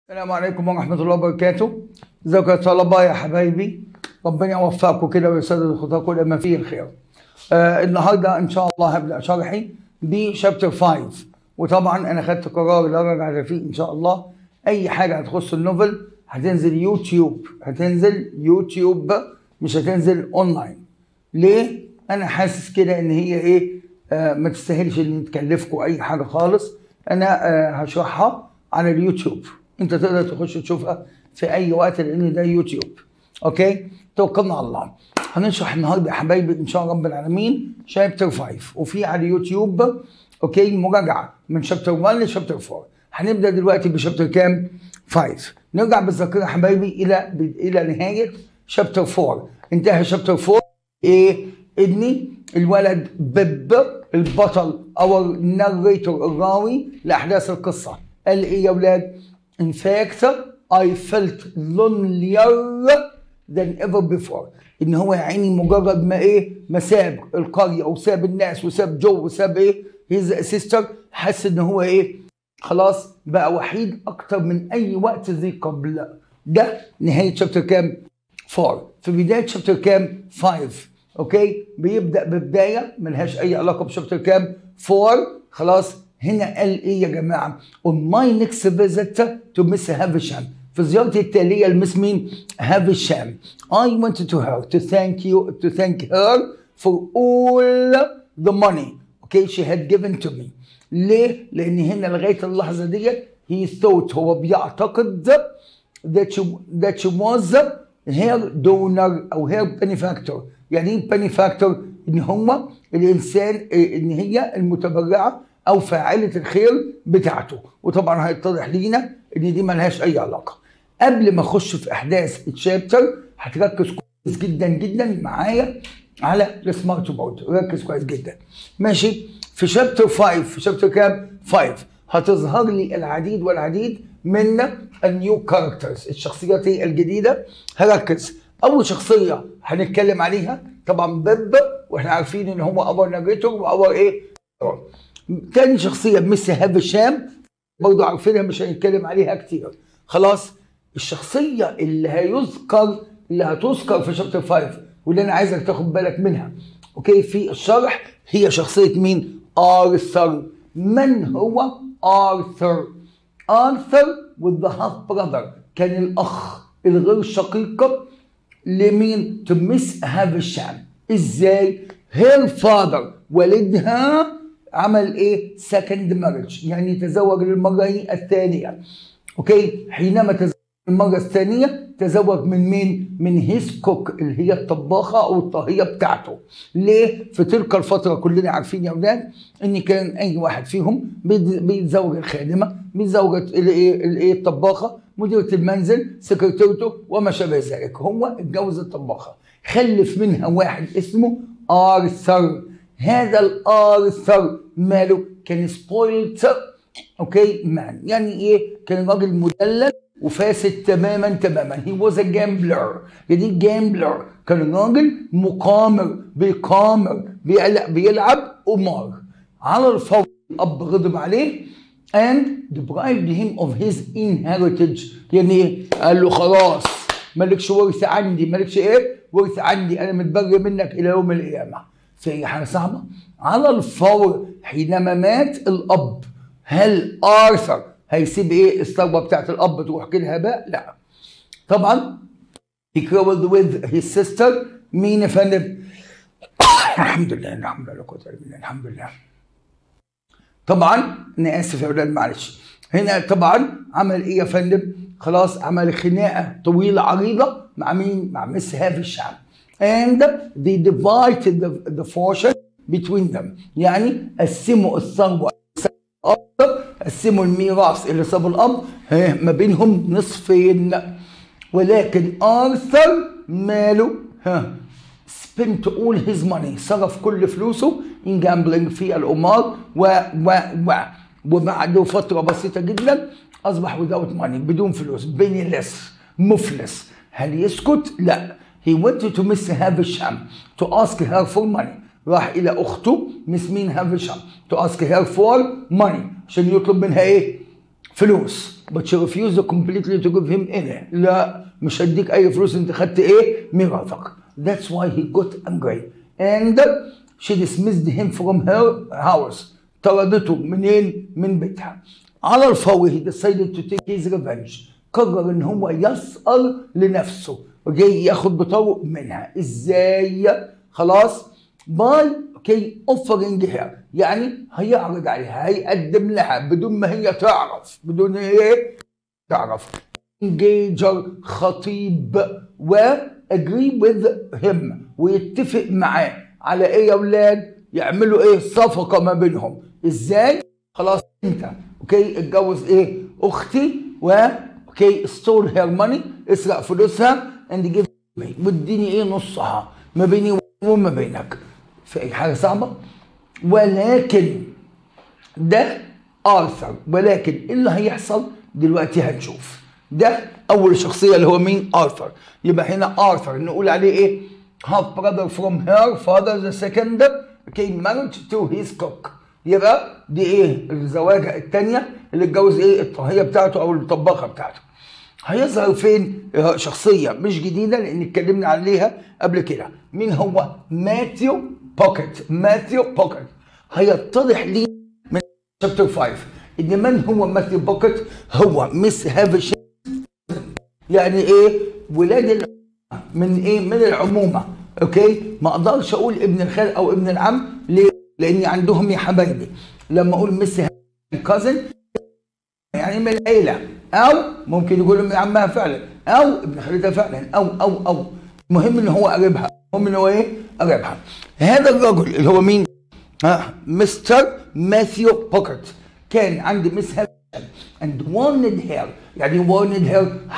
السلام عليكم ورحمة الله وبركاته ازيكم يا طلبة يا حبايبي ربنا يوفقكم كده ويسدد خطاكم لما فيه الخير آه النهاردة إن شاء الله هبدأ شرحي بشابتر 5 وطبعا أنا خدت قرار لا رجعة فيه إن شاء الله أي حاجة هتخص النوفل هتنزل يوتيوب هتنزل يوتيوب مش هتنزل أونلاين ليه؟ أنا حاسس كده إن هي إيه آه ما تستاهلش إن تكلفكم أي حاجة خالص أنا آه هشرحها على اليوتيوب انت تقدر تخش تشوفها في اي وقت لان ده يوتيوب اوكي توكلنا على الله هنشرح النهارده يا حبايبي ان شاء الله رب العالمين شابتر 5 وفي على اليوتيوب اوكي مراجعه من شابتر 1 لشابتر 4 هنبدا دلوقتي بشابتر كام 5 نرجع بالذاكره يا حبايبي الى الى نهايه شابتر 4 انتهى شابتر 4 ايه ابني الولد بيب البطل او الناريتور الراوي لاحداث القصه قال ايه يا ولاد In fact, I felt lonelier than ever before. ان هو يا عيني مجرد ما ايه ما ساب القريه وساب الناس وساب جو وساب ايه هيز سيستر حس ان هو ايه خلاص بقى وحيد اكتر من اي وقت ذي قبل ده نهايه شابتر كام 4 في بدايه شابتر كام 5 اوكي بيبدا ببدايه ملهاش اي علاقه بشابتر كام 4 خلاص هنا قال ايه يا جماعه on my next visit to Miss Havisham في زيارتي التالية لمس مين؟ هافشام I wanted to her to thank you to thank her for all the money okay she had given to me ليه؟ لأن هنا لغاية اللحظة ديت he thought هو بيعتقد that she, that she was her donor أو her benefactor يعني ايه benefactor؟ إن هو الإنسان إن هي المتبرعة او فاعله الخير بتاعته وطبعا هيتضح لينا ان دي ملهاش اي علاقه قبل ما اخش في احداث الشابتر هتركز كويس جدا جدا معايا على السمارت بورد ركز كويس جدا ماشي في شابتر 5 في شابتر كام 5 هتظهر لي العديد والعديد من النيو كاركترز الشخصيات الجديده هركز اول شخصيه هنتكلم عليها طبعا بيب واحنا عارفين ان هو اور ناريتور واور ايه تاني شخصية مس هافشام برضو عارفينها مش هنتكلم عليها كتير خلاص الشخصية اللي هيذكر اللي هتذكر في شابتر 5 واللي انا عايزك تاخد بالك منها اوكي في الشرح هي شخصية مين؟ آرثر من هو آرثر؟ آرثر with the half brother كان الأخ الغير شقيق لمين؟ to miss هافشام ازاي؟ her father والدها عمل ايه سكند مارج يعني تزوج للمره الثانيه اوكي حينما تزوج المره الثانيه تزوج من مين من هيس كوك اللي هي الطباخه او الطاهيه بتاعته ليه في تلك الفتره كلنا عارفين يا اولاد ان كان اي واحد فيهم بيتزوج الخادمه بيتزوج الايه الايه الطباخه مديره المنزل سكرتيرته وما شابه ذلك هو اتجوز الطباخه خلف منها واحد اسمه ارثر هذا الارثر ماله كان سبويلت اوكي مان يعني ايه كان راجل مدلل وفاسد تماما تماما هي واز ا جامبلر يعني جامبلر كان راجل مقامر بيقامر بيلعب, بيلعب قمار على الفور الاب غضب عليه and deprived him of his inheritance يعني ايه قال له خلاص مالكش ورث عندي مالكش ايه ورث عندي انا متبرئ منك الى يوم القيامه في حاجه صعبه على الفور حينما مات الاب هل ارثر هيسيب ايه الثروه بتاعت الاب تروح كده هباء؟ لا طبعا he quarreled with his sister مين يا فندم؟ الحمد لله الحمد لله قوه الا بالله الحمد لله طبعا انا اسف يا اولاد معلش هنا طبعا عمل ايه يا فندم؟ خلاص عمل خناقه طويله عريضه مع مين؟ مع مس هافي الشعب and they divided the, the fortune between them يعني قسموا الثروة قسموا الميراث اللي سابه الأب ما بينهم نصفين ولكن آرثر ماله ها spent all his money صرف كل فلوسه in gambling في القمار و و و وبعد فترة بسيطة جدا أصبح without money بدون فلوس بينيلس مفلس هل يسكت؟ لا he went to Miss Havisham to ask her for money راح إلى أخته مس مين هافشام to ask her for money عشان يطلب منها إيه؟ فلوس but she refused completely to give him any لا مش هديك اي فلوس انت خدت ايه ميراثك that's why he got angry and she dismissed him from her house طردته منين من بيتها على الفور he decided to take his revenge قرر ان هو يسأل لنفسه وجاي ياخد بطرق منها ازاي خلاص باي اوكي اوفرنج هير يعني هيعرض عليها هيقدم لها بدون ما هي تعرف بدون ايه تعرف انجيجر خطيب و agree with him ويتفق معاه على ايه يا اولاد يعملوا ايه صفقه ما بينهم ازاي خلاص انت اوكي اتجوز ايه اختي و اوكي ستول هير ماني اسرق فلوسها اند جيف مي واديني ايه نصها ما بيني وما بينك في اي حاجه صعبه ولكن ده ارثر ولكن ايه اللي هيحصل دلوقتي هنشوف ده اول شخصيه اللي هو مين ارثر يبقى هنا ارثر نقول عليه ايه half brother from her father the second came married to his cook يبقى دي ايه الزواجه الثانيه اللي اتجوز ايه الطاهيه بتاعته او الطباخه بتاعته هيظهر فين شخصيه مش جديده لان اتكلمنا عليها قبل كده مين هو ماثيو بوكيت ماثيو بوكيت هيتضح لي من شابتر 5 ان من هو ماثيو بوكيت هو مس هافش يعني ايه ولاد الع- من ايه من العمومه اوكي ما اقدرش اقول ابن الخال او ابن العم ليه لان عندهم يا حبايبي لما اقول مس كازن يعني من العيله او ممكن يقولوا من عمها فعلا او ابن خالتها فعلا او او او المهم ان هو قريبها المهم ان هو ايه قريبها هذا الرجل اللي هو مين ها مستر ماثيو بوكرت كان عند مس هافشن and warned her يعني warned her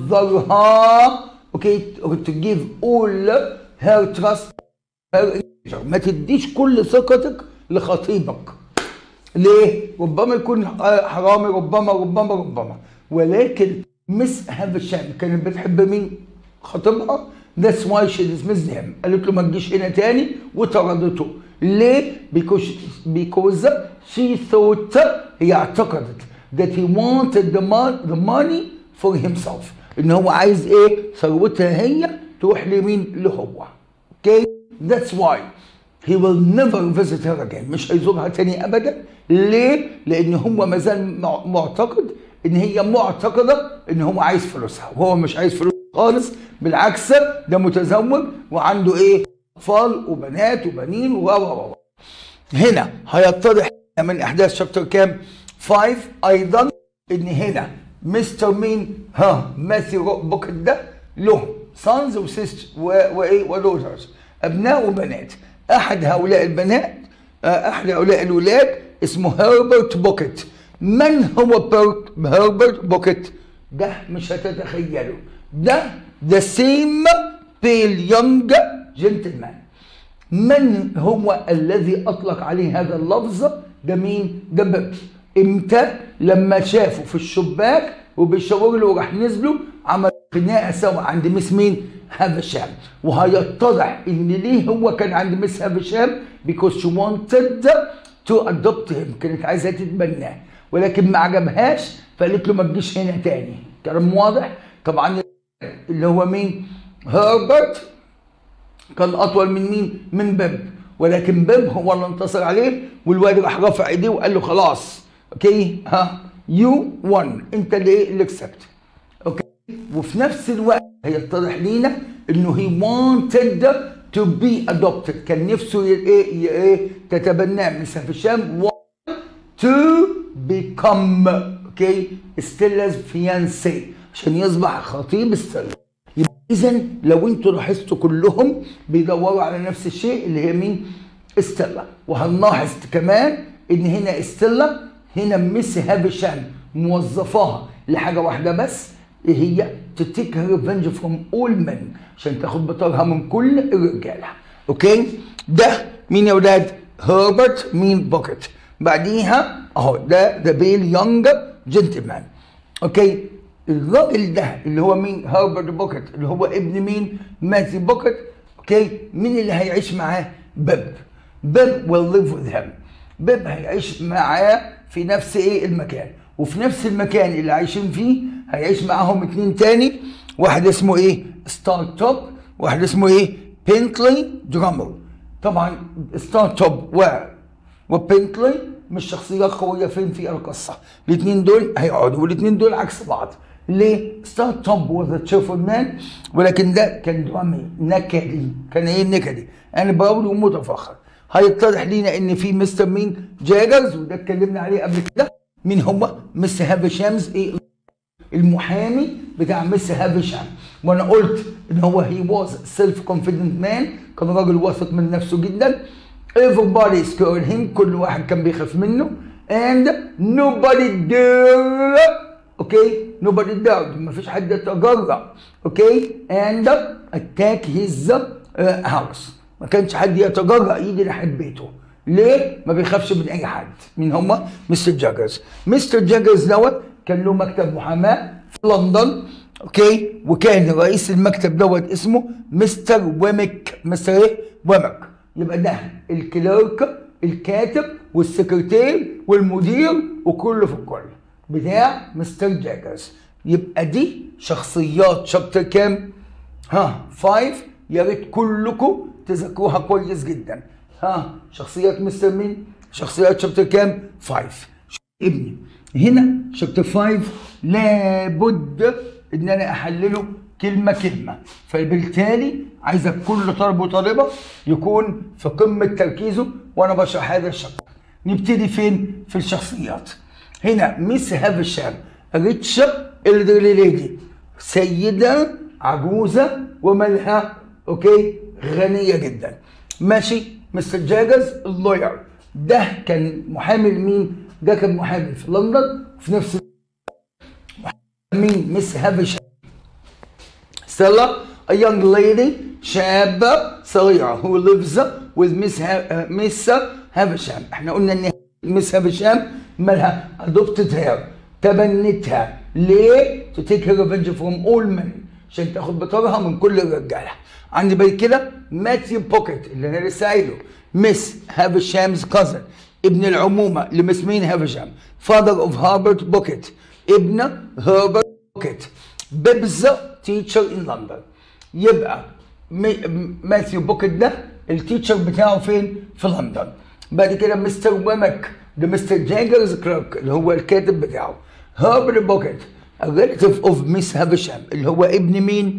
حذرها اوكي to give all her trust her ما تديش كل ثقتك لخطيبك ليه؟ ربما يكون حرامي ربما ربما ربما ولكن مس هافشام كانت بتحب مين؟ خطيبها That's why she dismissed him قالت له ما تجيش هنا تاني وطردته ليه؟ Because, because she thought هي اعتقدت that he wanted the, mon- the money for himself ان هو عايز ايه؟ ثروتها هي تروح لمين؟ لهو اوكي؟ That's why he will never visit her again مش هيزورها تاني ابدا ليه؟ لان هو ما زال مع- معتقد ان هي معتقده ان هو عايز فلوسها وهو مش عايز فلوس خالص بالعكس ده متزوج وعنده ايه؟ اطفال وبنات وبنين و و و هنا هيتضح من احداث شابتر كام؟ 5 ايضا ان هنا مستر مين؟ ها ماثيو بوكت ده له سانز وسيستر وايه ودوترز ابناء وبنات احد هؤلاء البنات آه، احد هؤلاء الولاد اسمه هربرت بوكيت من هو بيرت- هربرت بوكيت ده مش هتتخيله ده ذا سيم بيل يونج جنتلمان من هو الذي اطلق عليه هذا اللفظ ده مين ده بيب امتى لما شافه في الشباك وبيشاور له وراح نزلوا عمل خناقه سوا عند مس مين هافشام وهيتضح ان ليه هو كان عند مس هافشام because she wanted to adopt him كانت عايزه تتبناه ولكن ما عجبهاش فقالت له ما تجيش هنا تاني كلام واضح طبعا اللي هو مين هربرت كان اطول من مين؟ من بيب ولكن بيب هو اللي انتصر عليه والواد راح رافع ايديه وقال له خلاص اوكي ها يو وان انت اللي ايه اللي كسبت اوكي وفي نفس الوقت هيتضح لينا انه هي wanted to be adopted كان نفسه ي- ايه ي- ايه تتبناه من سيف الشام to become اوكي ستيلا's fiancé عشان يصبح خطيب ستيلا يبقى اذا لو انتوا لاحظتوا كلهم بيدوروا على نفس الشيء اللي هي مين؟ ستيلا وهنلاحظ كمان ان هنا ستيلا هنا ميسي هابشام موظفاها لحاجه واحده بس ايه هي؟ تتيك ريفنج فروم اول من عشان تاخد بطارها من كل الرجاله اوكي؟ ده مين يا اولاد؟ هربرت مين بوكيت بعديها اهو ده ذا بيل يونج جنتلمان اوكي الراجل ده اللي هو مين هاربرت بوكيت اللي هو ابن مين ماثي بوكيت اوكي مين اللي هيعيش معاه بيب بيب will live with him بيب هيعيش معاه في نفس ايه المكان وفي نفس المكان اللي عايشين فيه هيعيش معاهم اتنين تاني واحد اسمه ايه ستارت توب واحد اسمه ايه بينتلي درامر طبعا ستارت توب و وبينتلي مش شخصيات قوية فين في القصة الاثنين دول هيقعدوا والاثنين دول عكس بعض ليه؟ ستارت توب was a cheerful man ولكن ده كان درامي نكدي كان ايه نكدي انا بقول ومتفخر هيتضح لينا ان في مستر مين جاجرز وده اتكلمنا عليه قبل كده مين هو؟ مستر هابي شامز ايه المحامي بتاع مس هافشام وانا قلت ان هو هي واز سيلف كونفيدنت مان كان راجل واثق من نفسه جدا everybody scared him كل واحد كان بيخاف منه and nobody dared اوكي nobody dared ما فيش حد يتجرأ اوكي and attack his uh, house ما كانش حد يتجرأ يجي ناحيه بيته ليه؟ ما بيخافش من اي حد مين هم؟ مستر جاجرز مستر جاجرز دوت كان له مكتب محاماه في لندن اوكي وكان رئيس المكتب دوت اسمه مستر ويمك مستر ايه؟ ويمك يبقى ده الكليرك الكاتب والسكرتير والمدير وكله في الكل بتاع مستر جاجرز يبقى دي شخصيات شابتر كام؟ ها 5 يا ريت كلكم تذاكروها كويس جدا ها شخصيات مستر مين؟ شخصيات شابتر كام؟ 5 ابني هنا شابتر 5 لابد ان انا احلله كلمه كلمه فبالتالي عايزك كل طالب وطالبه يكون في قمه تركيزه وانا بشرح هذا الشابتر نبتدي فين؟ في الشخصيات هنا ميس هافشام ريتش الدرلي ليدي سيده عجوزه ومالها اوكي غنيه جدا ماشي مستر جاجرز اللوير ده كان محامي لمين؟ ده كان محامي في لندن في نفس مين؟ مس هافشام ستيلا a young lady شابة صغيرة who lives with Miss ha- Miss هافشام احنا قلنا ان مس هافشام مالها adopted her تبنتها ليه؟ to take her revenge from all men عشان تاخد بطارها من كل الرجاله عندي بعد كده ماثيو بوكيت اللي انا لسه قايله مس هافشامز كازن ابن العمومه لمس مين هافشام فادر اوف هاربرت بوكيت ابن هربرت بوكيت بيبز تيتشر ان لندن يبقى مي- ماثيو بوكيت ده التيتشر بتاعه فين؟ في لندن بعد كده مستر ويمك ده مستر جاجرز كلارك اللي هو الكاتب بتاعه هربرت بوكيت الريليتيف اوف ميس هافشام اللي هو ابن مين؟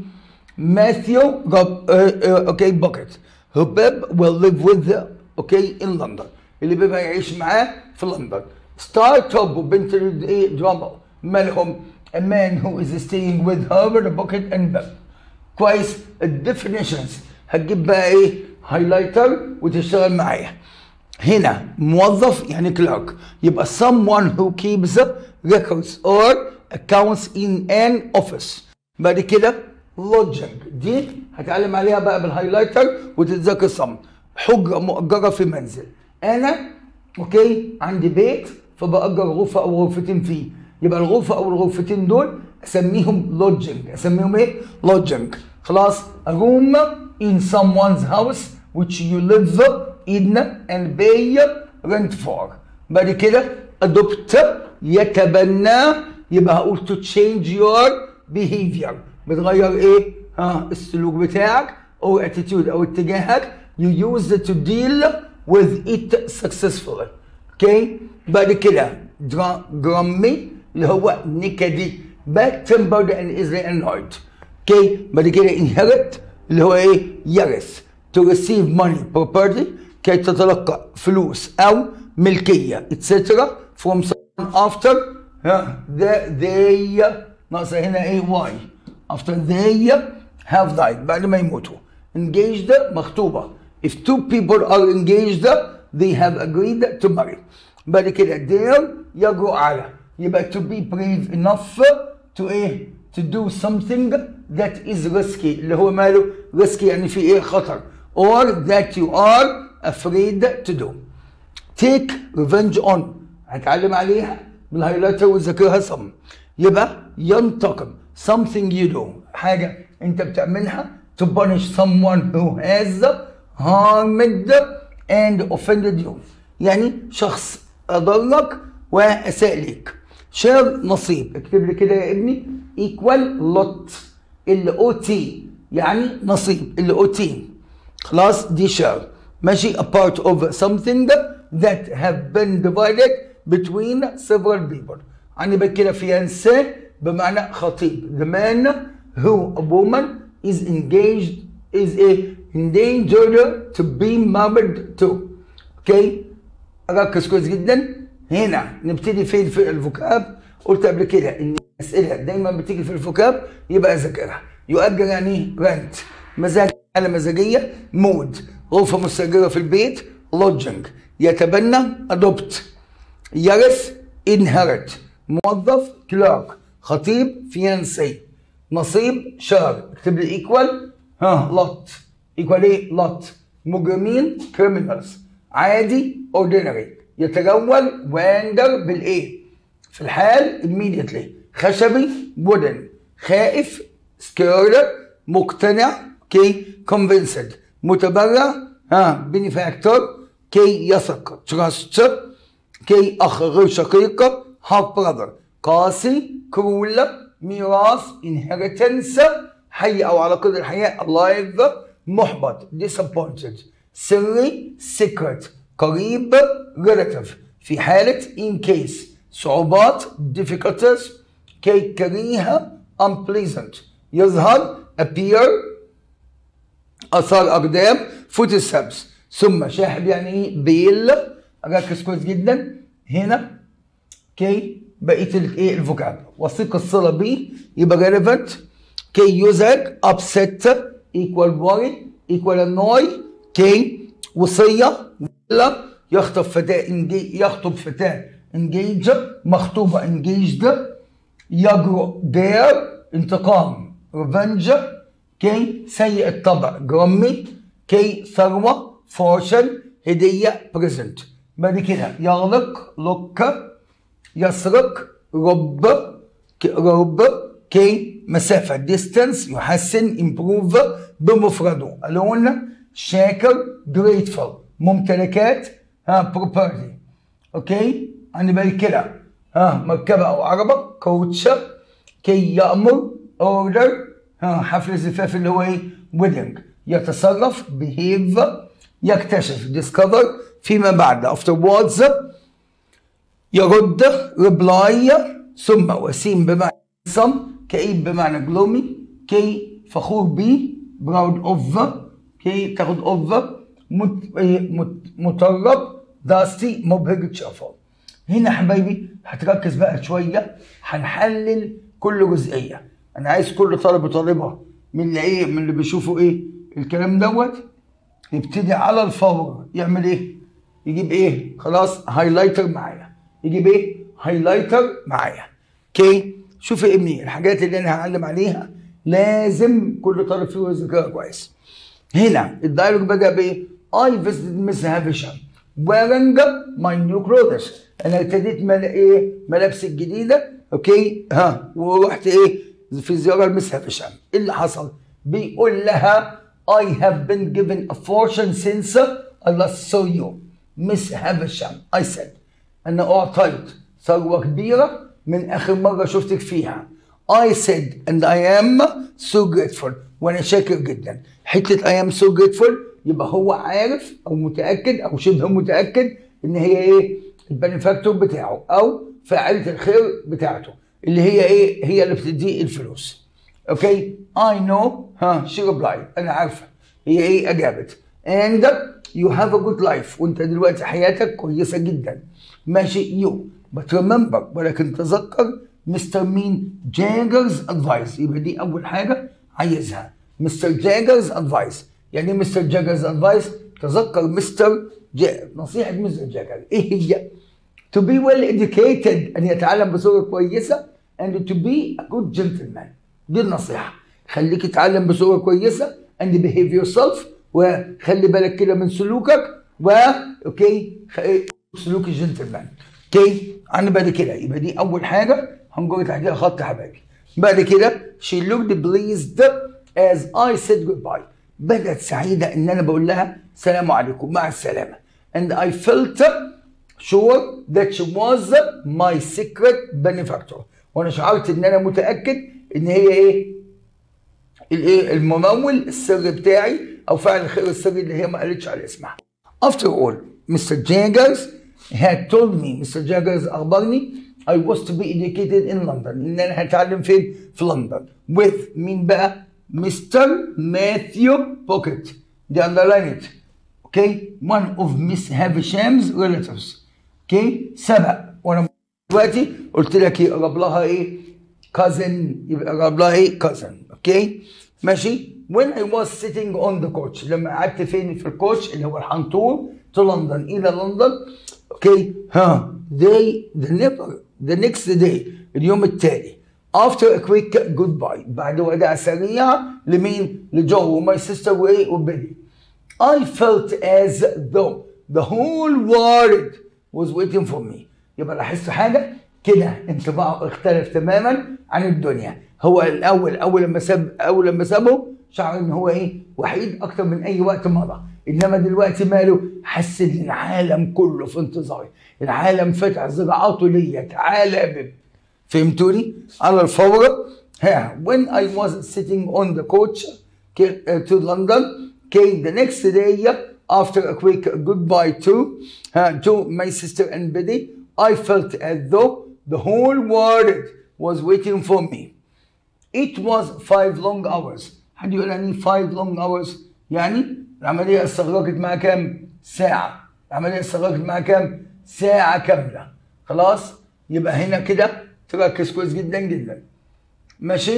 ماثيو روب اوكي بوكيت هو بيب will live with اوكي ان لندن اللي بيبقى يعيش معاه في لندن ستار توب وبنت ايه دراما مالهم a man who is staying with Herbert Bucket and Beb كويس الديفينيشنز هتجيب بقى ايه هايلايتر وتشتغل معايا هنا موظف يعني كلارك يبقى someone who keeps records or accounts in an office بعد كده lodging دي هتعلم عليها بقى بالهايلايتر وتتذاكر صم حجرة مؤجرة في منزل أنا أوكي عندي بيت فبأجر غرفة أو غرفتين فيه يبقى الغرفة أو الغرفتين دول أسميهم lodging أسميهم إيه؟ lodging خلاص a room in someone's house which you live in and pay rent for بعد كده adopt يتبنى يبقى هقول to change your behavior بتغير ايه؟ ها السلوك بتاعك او attitude او اتجاهك you use it to deal with it successfully اوكي بعد كده درا- جرامي اللي هو نكدي bad tempered and easily annoyed اوكي بعد كده inherit اللي هو ايه يرث to receive money property كي تتلقى فلوس او ملكيه etc from someone after ها the they ناقصه هنا ايه why after they have died بعد ما يموتوا engaged مخطوبه if two people are engaged they have agreed to marry بعد كده dare يجرؤ على يبقى to be brave enough to ايه to do something that is risky اللي هو ماله risky يعني في ايه خطر or that you are afraid to do take revenge on هتعلم عليها بالهايلايتر وتذاكرها صم يبقى ينتقم something you do حاجة انت بتعملها to punish someone who has harmed and offended you يعني شخص أضرك وأساء ليك شير نصيب اكتب لي كده يا ابني equal lot ال او تي يعني نصيب ال او تي خلاص دي شير ماشي a part of something that have been divided between several people يعني بقى كده fiancé بمعنى خطيب the man who a woman is engaged is a endangered to be married to اوكي ركز كويس جدا هنا نبتدي فين في الفوكاب قلت قبل كده ان الاسئله دايما بتيجي في الفوكاب يبقى ذاكرها يؤجر يعني ايه رنت مزاج على مزاجيه مود غرفه مستاجره في البيت لودجنج يتبنى ادوبت يرث inherit موظف كلارك خطيب فيانسي نصيب شهر اكتب لي ايكوال ها لوت ايكوال ايه لوت مجرمين كريمنالز عادي اوردينري يتجول واندر بالايه في الحال immediately خشبي wooden خائف scared مقتنع كي convinced متبرع ها بنفاكتور كي يثق trust كي أخ غير شقيق half brother قاسي كرول ميراث inheritance حي أو على قدر الحياة alive محبط disappointed سري secret قريب relative في حالة in case صعوبات difficulties كي كريهة unpleasant يظهر appear اثار اقدام footsteps ثم شاحب يعني ايه بيل ركز كويس جدا هنا كي بقيه الايه الفوكاب وثيق الصله بي يبقى relevant كي يزعج upset equal worry equal annoy كي وصيه ولا يخطب فتاه engage- يخطب فتاه engage مخطوبه engaged يجرؤ dare انتقام revenge كي سيء الطبع جرامي كي ثروة فورشن هدية بريزنت بعد كده يغلق لوك يسرق رب ك- رب كي مسافة ديستانس يحسن improve بمفرده ألون شاكر grateful ممتلكات ها property اوكي عندي بالي كده ها مركبة أو عربة كوتش كي يأمر اوردر ها حفل الزفاف اللي هو ايه ويدنج يتصرف behave يكتشف discover فيما بعد afterwards يرد reply ثم وسيم بمعنى some كئيب بمعنى gloomy كي فخور بيه proud of كي تاخد of مت- إيه، مت- مطرب داستي مبهج تشافر هنا حبايبي هتركز بقى شويه هنحلل كل جزئيه انا عايز كل طالب وطالبه من اللي ايه من اللي بيشوفوا ايه الكلام دوت يبتدي على الفور يعمل ايه يجيب ايه خلاص هايلايتر معايا يجيب ايه هايلايتر معايا اوكي شوف يا ابني الحاجات اللي انا هعلم عليها لازم كل طالب فيه يذاكرها كويس هنا الدايلوج بدا بايه I visited Miss Havisham wearing my new clothes انا ارتديت مل... ايه ملابسي الجديده اوكي ها ورحت ايه في زياره لمس هافشام ايه اللي حصل بيقول لها I have been given a fortune since I last saw you Miss Havisham I said أنا أعطيت ثروة كبيرة من آخر مرة شفتك فيها I said and I am so grateful وأنا شاكر جدا حتة I am so grateful يبقى هو عارف أو متأكد أو شبه متأكد إن هي إيه البنفاكتور بتاعه أو فاعلة الخير بتاعته اللي هي إيه هي اللي بتديه الفلوس اوكي I know ها she replied انا عارفه هي ايه اجابت and you have a good life وانت دلوقتي حياتك كويسه جدا ماشي you but remember ولكن تذكر مستر مين جاجرز ادفايس يبقى دي اول حاجه عايزها مستر جاجرز ادفايس يعني ايه مستر جاجرز ادفايس تذكر مستر جا... نصيحه مستر جاجر ايه هي to be well educated أن يتعلم بصورة كويسة and to be a good gentleman دي النصيحة خليك تتعلم بصورة كويسة and behave yourself وخلي بالك كده من سلوكك و اوكي خ- سلوك الجنتلمان اوكي عن بعد كده يبقى دي أول حاجة هنقول تحتها خط يا حبايبي بعد كده she looked pleased as I said goodbye بدأت سعيدة إن أنا بقول لها سلام عليكم مع السلامة and I felt sure that she was my secret benefactor وانا شعرت ان انا متاكد ان هي ايه الايه الممول السري بتاعي او فاعل الخير السري اللي هي ما قالتش على اسمها after all Mr. Jaggers had told me Mr. Jaggers اخبرني I was to be educated in London ان انا هتعلم فين في لندن with مين بقى Mr. Matthew Pocket دي underline it okay one of Miss Havisham's relatives okay سبق وانا دلوقتي قلت لك يقرب لها ايه cousin يبقى يقرب لها ايه cousin اوكي ماشي when I was sitting on the coach لما قعدت فين في الكوتش اللي هو الحنطور to لندن الى لندن اوكي ها they the never the next day اليوم التالي after a quick goodbye بعد وداع سريع لمين لجو وماي سيستر وايه وبيلي I felt as though the whole world was waiting for me يبقى لاحظت حاجه كده انطباعه اختلف تماما عن الدنيا هو الاول اول لما ساب اول لما سابه شعر ان هو ايه وحيد اكتر من اي وقت مضى انما دلوقتي ماله حس ان العالم كله في انتظاري العالم فتح زراعاته ليا تعالى يا بيب فهمتوني على الفور ها when I was sitting on the coach to London came the next day after a quick goodbye to uh, to my sister and Biddy I felt as though the whole world was waiting for me it was five long hours حد يقول يعني five long hours يعني العملية استغرقت معها كام ساعة العملية استغرقت معها كام ساعة كاملة خلاص يبقى هنا كده تركز كويس جدا جدا ماشي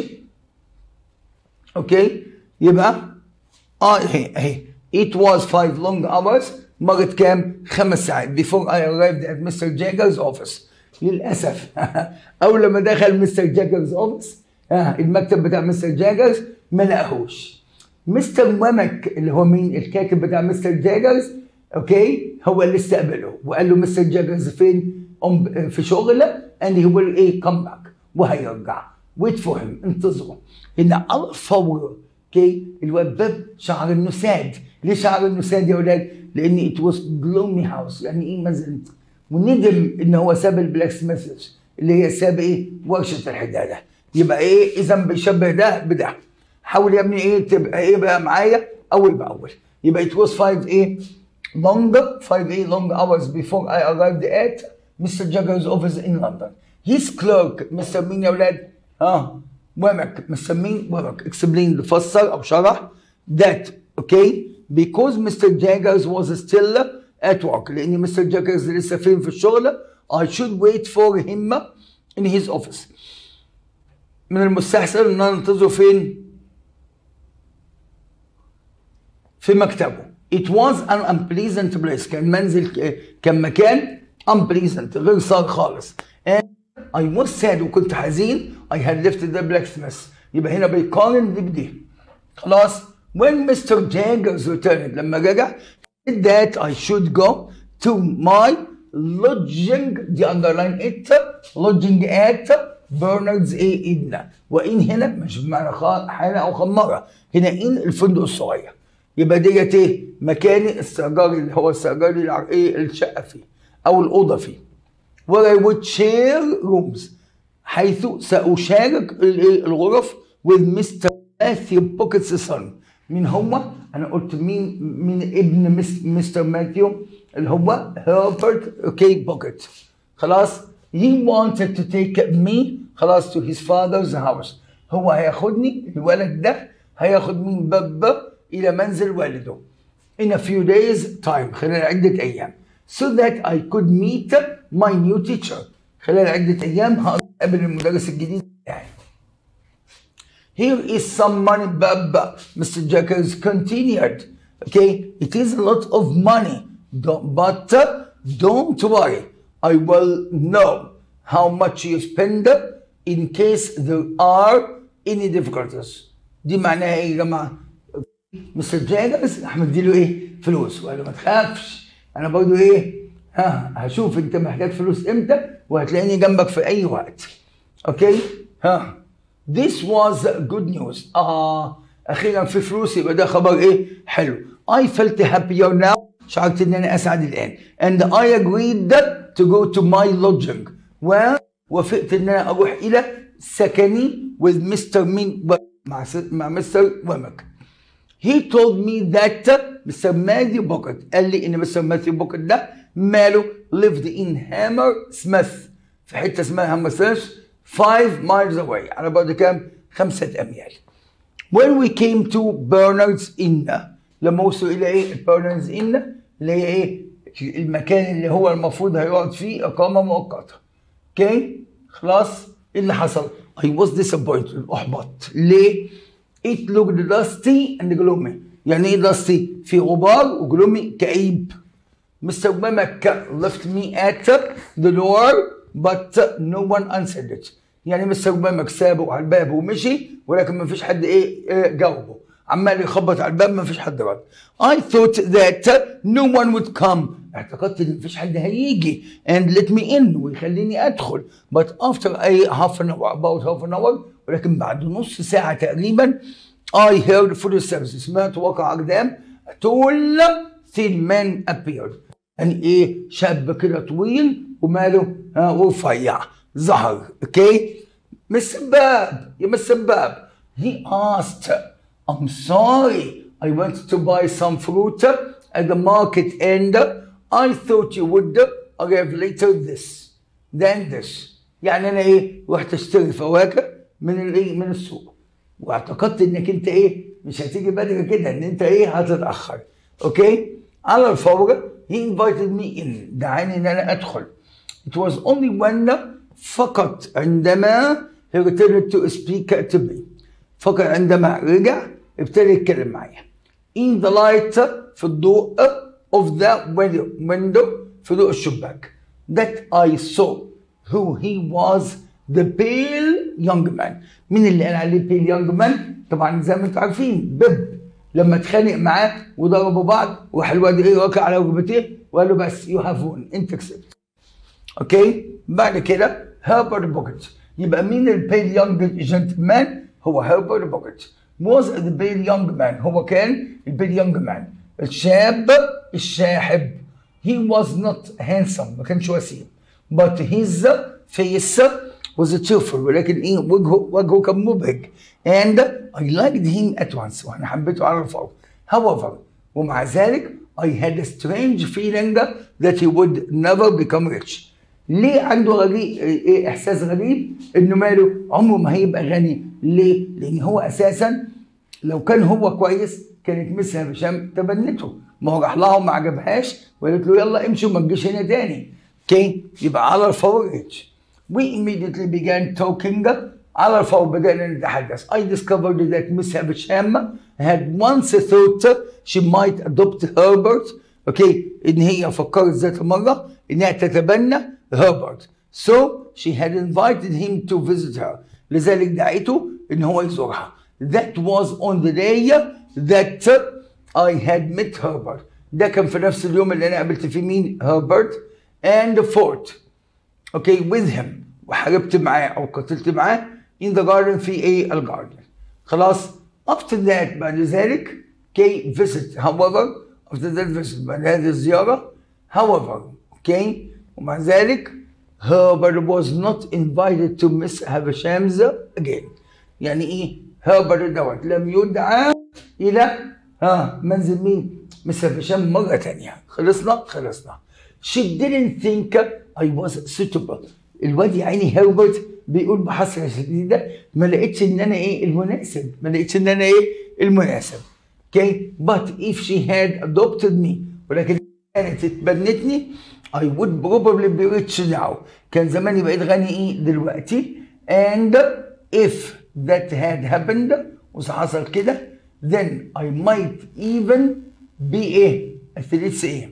اوكي يبقى اه اهي اهي it was five long hours مرت كام خمس ساعات before I arrived at Mr. Jagger's office للأسف أول لما دخل مستر جاجرز أوفيس المكتب بتاع مستر جاجرز ما لقاهوش مستر مامك اللي هو مين الكاتب بتاع مستر جاجرز اوكي هو اللي استقبله وقال له مستر جاجرز فين في شغله and he will ايه come back وهيرجع wait for him انتظروا هنا على الفور اوكي الواد شعر انه ساد ليه شعر انه ساد يا اولاد؟ لان it was gloomy house يعني ايه مثلا وندم ان هو ساب البلاك سميث اللي هي ساب ايه؟ ورشه الحداده يبقى ايه اذا بيشبه ده بده حاول يا ابني ايه تبقى ايه بقى معايا اول باول يبقى it was five ايه long five ايه long hours before I arrived at Mr. Jagger's office in London his clerk Mr. مين يا اولاد؟ ها ومك Mr. مين ومك explained فسر او شرح that okay because Mr. Jaggers was still at work لان مستر جاكرز لسه فين في الشغل I should wait for him in his office من المستحسن ان انا انتظره فين في مكتبه it was an unpleasant place كان منزل كان مكان unpleasant غير صار خالص and I was sad وكنت حزين I had left the blacksmith يبقى هنا بيقارن دي بدي خلاص when Mr. Jaggers returned لما رجع that I should go to my lodging the underline it lodging at Bernard's A Inn وإن هنا مش بمعنى حالة أو خمارة هنا إن الفندق الصغير يبقى ديت إيه مكان السجار اللي هو السجار اللي إيه الشقة فيه أو الأوضة فيه where I would share rooms حيث سأشارك الغرف with Mr. Matthew Pocket's son مين هو؟ انا قلت مين مين ابن مس مستر ماثيو اللي هو هيربرت اوكي بوكيت خلاص he wanted to take me خلاص to his father's house هو هياخدني الولد ده هياخد مين بابا الى منزل والده in a few days time خلال عدة ايام so that I could meet my new teacher خلال عدة ايام هقابل المدرس الجديد بتاعي Here is some money, Baba. Mr. Jackers continued. Okay, it is a lot of money, don't, but uh, don't worry. I will know how much you spend in case there are any difficulties. دي معناها ايه يا جماعه؟ مستر جاجرز راح مديله ايه؟ فلوس وقال له ما تخافش انا برضه ايه؟ ها هشوف انت محتاج فلوس امتى وهتلاقيني جنبك في اي وقت. اوكي؟ ها This was good news. آه أخيرا في فلوس يبقى ده خبر إيه؟ حلو. I felt happier now شعرت ان انا اسعد الان and I agreed to go to my lodging ووافقت ان انا اروح الى سكني with Mr. مين مع س- مع مستر ويمك he told me that Mr. Matthew Bucket قال لي ان مستر ماثيو بوكت ده ماله lived in Hammer Smith في حته اسمها هامر سميث 5 miles away على بعد كام؟ خمسة اميال when we came to Bernard's Inn لما وصلوا الى ايه Bernard's Inn اللي هي ايه المكان اللي هو المفروض هيقعد فيه اقامه مؤقته اوكي خلاص ايه اللي حصل I was disappointed احبط ليه it looked dusty and gloomy يعني ايه dusty في غبار وجلومي كئيب Mr. Wimek left me at the door but no one answered it يعني مستر ويمك سابه على الباب ومشي ولكن ما فيش حد ايه إيه جاوبه عمال يخبط على الباب ما فيش حد رد I thought that no one would come اعتقدت ان ما فيش حد هيجي and let me in ويخليني ادخل but after a half an hour about half an hour ولكن بعد نص ساعة تقريبا I heard footsteps سمعت وقع أقدام tall thin man appeared يعني ايه شاب كده طويل وماله ها ورفيع ظهر اوكي مس باب يا مس باب he asked I'm sorry I went to buy some fruit at the market and I thought you would arrive later this than this يعني انا ايه رحت اشتري فواكه من الايه من السوق واعتقدت انك انت ايه مش هتيجي بدري كده ان انت ايه هتتاخر اوكي على الفور he invited me in دعاني ان انا ادخل it was only when فقط عندما he returned to speak to me فقط عندما رجع ابتدى يتكلم معايا in the light في الضوء of the window, window في ضوء الشباك that I saw who he was the pale young man مين اللي قال عليه pale young man طبعا زي ما انتم عارفين بيب لما اتخانق معاه وضربوا بعض وراح الواد ايه وقع على ركبتيه وقال له بس يو هاف وون انت كسبت اوكي بعد كده هربرت بوكيت يبقى مين البيل يونج جنتلمان هو هربرت بوكيت was the pale young man هو كان البيل يونج مان الشاب الشاحب he was not handsome ما كانش وسيم but his face was cheerful ولكن ايه وجهه وجهه كان مبهج and I liked him at once وانا حبيته على الفور however ومع ذلك I had a strange feeling that he would never become rich ليه عنده غريب ايه احساس غريب انه ماله عمره ما هيبقى غني ليه لان هو اساسا لو كان هو كويس كانت مس هشام تبنته ما هو راح لها وما عجبهاش وقالت له يلا امشي وما تجيش هنا تاني اوكي يبقى على الفور ريتش we immediately began talking على الفور بدأنا نتحدث I discovered that Miss هشام had once thought she might adopt Herbert اوكي ان هي فكرت ذات مرة انها تتبنى هربرت so she had invited him to visit her لذلك دعيته ان هو يزورها that was on the day that I had met Herbert ده كان في نفس اليوم اللي انا قابلت فيه مين هربرت and fought اوكي with him وحاربت معاه او قتلت معاه in the garden في ايه الجاردن خلاص after that بعد ذلك okay visit however after that visit بعد هذه الزيارة however okay ومع ذلك Herbert was not invited to Miss Havisham's again يعني ايه هربرت دوت لم يدعى الى ها منزل مين مس هشام مرة تانية خلصنا خلصنا she didn't think I was suitable الواد يا عيني هربرت بيقول بحسرة شديدة ما لقيتش ان انا ايه المناسب ما لقيتش ان انا ايه المناسب okay but if she had adopted me ولكن كانت اتبنتني I would probably be rich now كان زماني بقيت غني ايه دلوقتي and if that had happened وحصل كده then I might even be ايه اثليتس ايه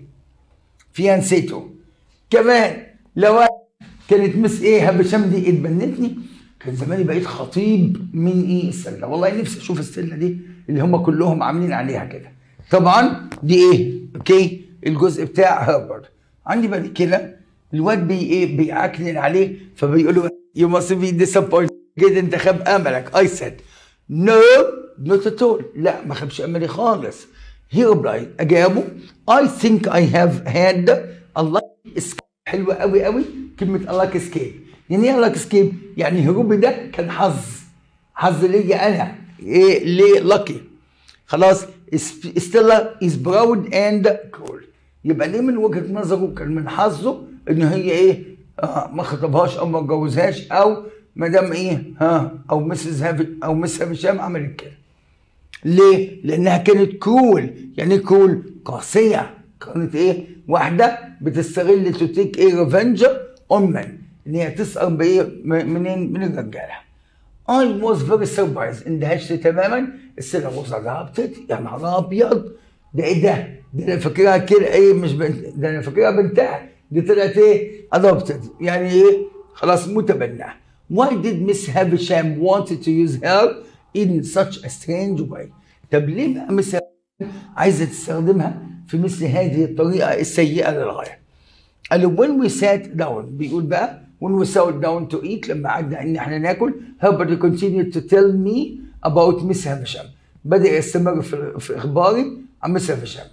فيانسيتو كمان لو كانت مس ايه هبشام دي اتبنتني كان زماني بقيت خطيب من ايه السله والله نفسي اشوف السله دي اللي هم كلهم عاملين عليها كده طبعا دي ايه اوكي الجزء بتاع هربرت عندي بعد كده الواد بي ايه بيعكنن عليه فبيقول له you must be disappointed جدا انت خاب املك I said no not at all لا ما خابش املي خالص he replied أجابه I think I have had a lucky escape حلوة قوي قوي كلمة a lucky escape يعني ايه a lucky escape؟ يعني هروبي ده كان حظ حظ ليا أنا إيه ليه lucky خلاص ستيلا is proud and cruel يبقى ليه من وجهة نظره كان من حظه إن هي إيه آه ما خطبهاش أو ما اتجوزهاش أو مدام إيه ها أو مسز هاف أو مس هشام عملت كده ليه؟ لأنها كانت كول يعني كول قاسية كانت إيه؟ واحدة بتستغل تو تيك إيه ريفنج أون مان إن هي تسأل بإيه م- منين؟ من الرجالة. I was very surprised اندهشت تماما السنة was adopted يا نهار أبيض ده إيه ده؟ ده أنا فاكرها كده إيه مش بنت ده أنا فاكرها بنتها دي طلعت إيه؟ adopted يعني إيه؟ خلاص متبنى. Why did Miss Havisham wanted to use her in such a strange way؟ طب ليه بقى مس عايزة تستخدمها في مثل هذه الطريقة السيئة للغاية؟ قال له when we sat down بيقول بقى when we sat down to eat لما قعدنا ان احنا ناكل Herbert continued to tell me about Miss Havisham بدأ يستمر في, في اخباري عن مس هافشام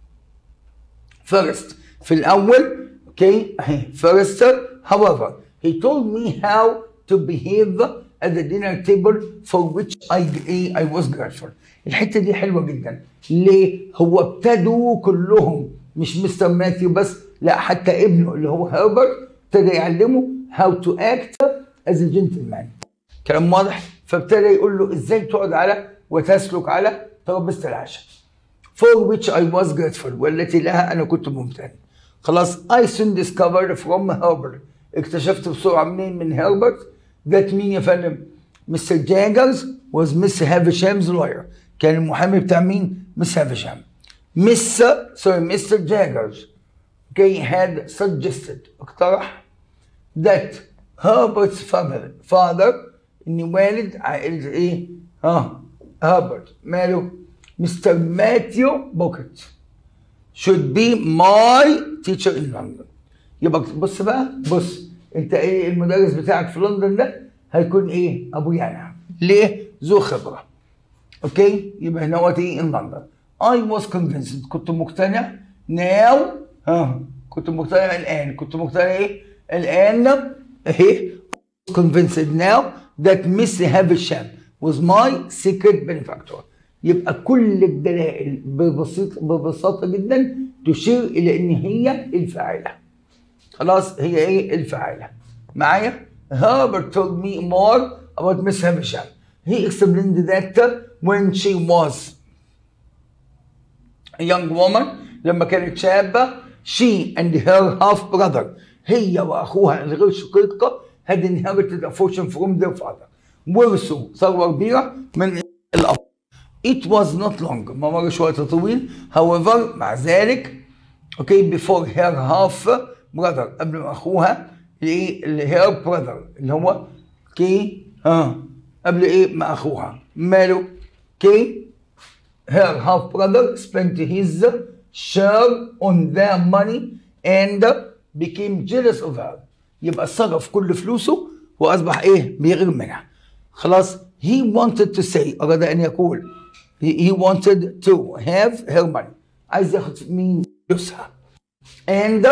First في الاول اوكي اهي first however he told me how to behave at the dinner table for which I I was grateful الحته دي حلوه جدا ليه هو ابتدوا كلهم مش مستر ماثيو بس لا حتى ابنه اللي هو هربرت ابتدى يعلمه how to act as a gentleman كلام واضح فابتدى يقول له ازاي تقعد على وتسلك على ترابيزه العشاء for which I was grateful والتي لها انا كنت ممتن خلاص I soon discovered from Herbert اكتشفت بسرعه منين من هربرت that مين يا فندم مستر جاجرز was Miss Havisham's lawyer كان المحامي بتاع مين مس هافشام مس سوري مستر جاجرز okay had suggested اقترح that Herbert's father father ان والد عائلة ايه ها هربرت ماله مستر ماثيو بوكيت should be my teacher in London يبقى بص بقى بص انت ايه المدرس بتاعك في لندن ده هيكون ايه ابو يانا ليه ذو خبره اوكي يبقى هنا وات ايه ان لندن I was convinced كنت مقتنع now ها كنت مقتنع الان كنت مقتنع ايه الان اهي convinced now that Miss Havisham was my secret benefactor يبقى كل الدلائل ببسيط ببساطه جدا تشير الى ان هي الفاعله خلاص هي ايه الفاعله معايا Herbert told me more about Miss Havisham he explained that when she was a young woman لما كانت شابة she and her half brother هي وأخوها الغير شقيقة had inherited a fortune from their father ورثوا ثروة كبيرة من الأب It was not long ما مرش وقت طويل however مع ذلك okay before her half brother قبل ما أخوها الايه اللي her brother اللي هو كي ها قبل ايه مع اخوها ماله كي her half brother spent his share on their money and became jealous of her يبقى صرف كل فلوسه واصبح ايه بيغير منها خلاص he wanted to say اراد ان يقول he, he wanted to have her money عايز ياخد مين فلوسها and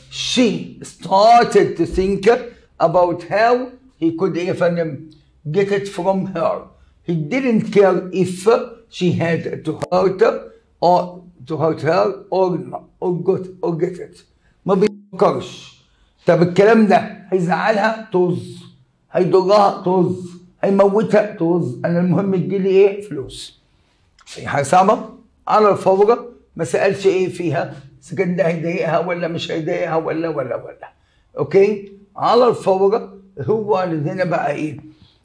she started to think about how he could ايه يا فندم get it from her. He didn't care if she had to hurt her or to hurt her or not, or get or get it. ما بيفكرش. طب الكلام ده هيزعلها طز هيضرها طز هيموتها طز انا المهم تجيلي ايه فلوس. في حاجه صعبه على الفورة ما سالش ايه فيها اذا كان ده هيضايقها ولا مش هيضايقها ولا ولا ولا. اوكي؟ على الفورة هو اللي هنا بقى ايه؟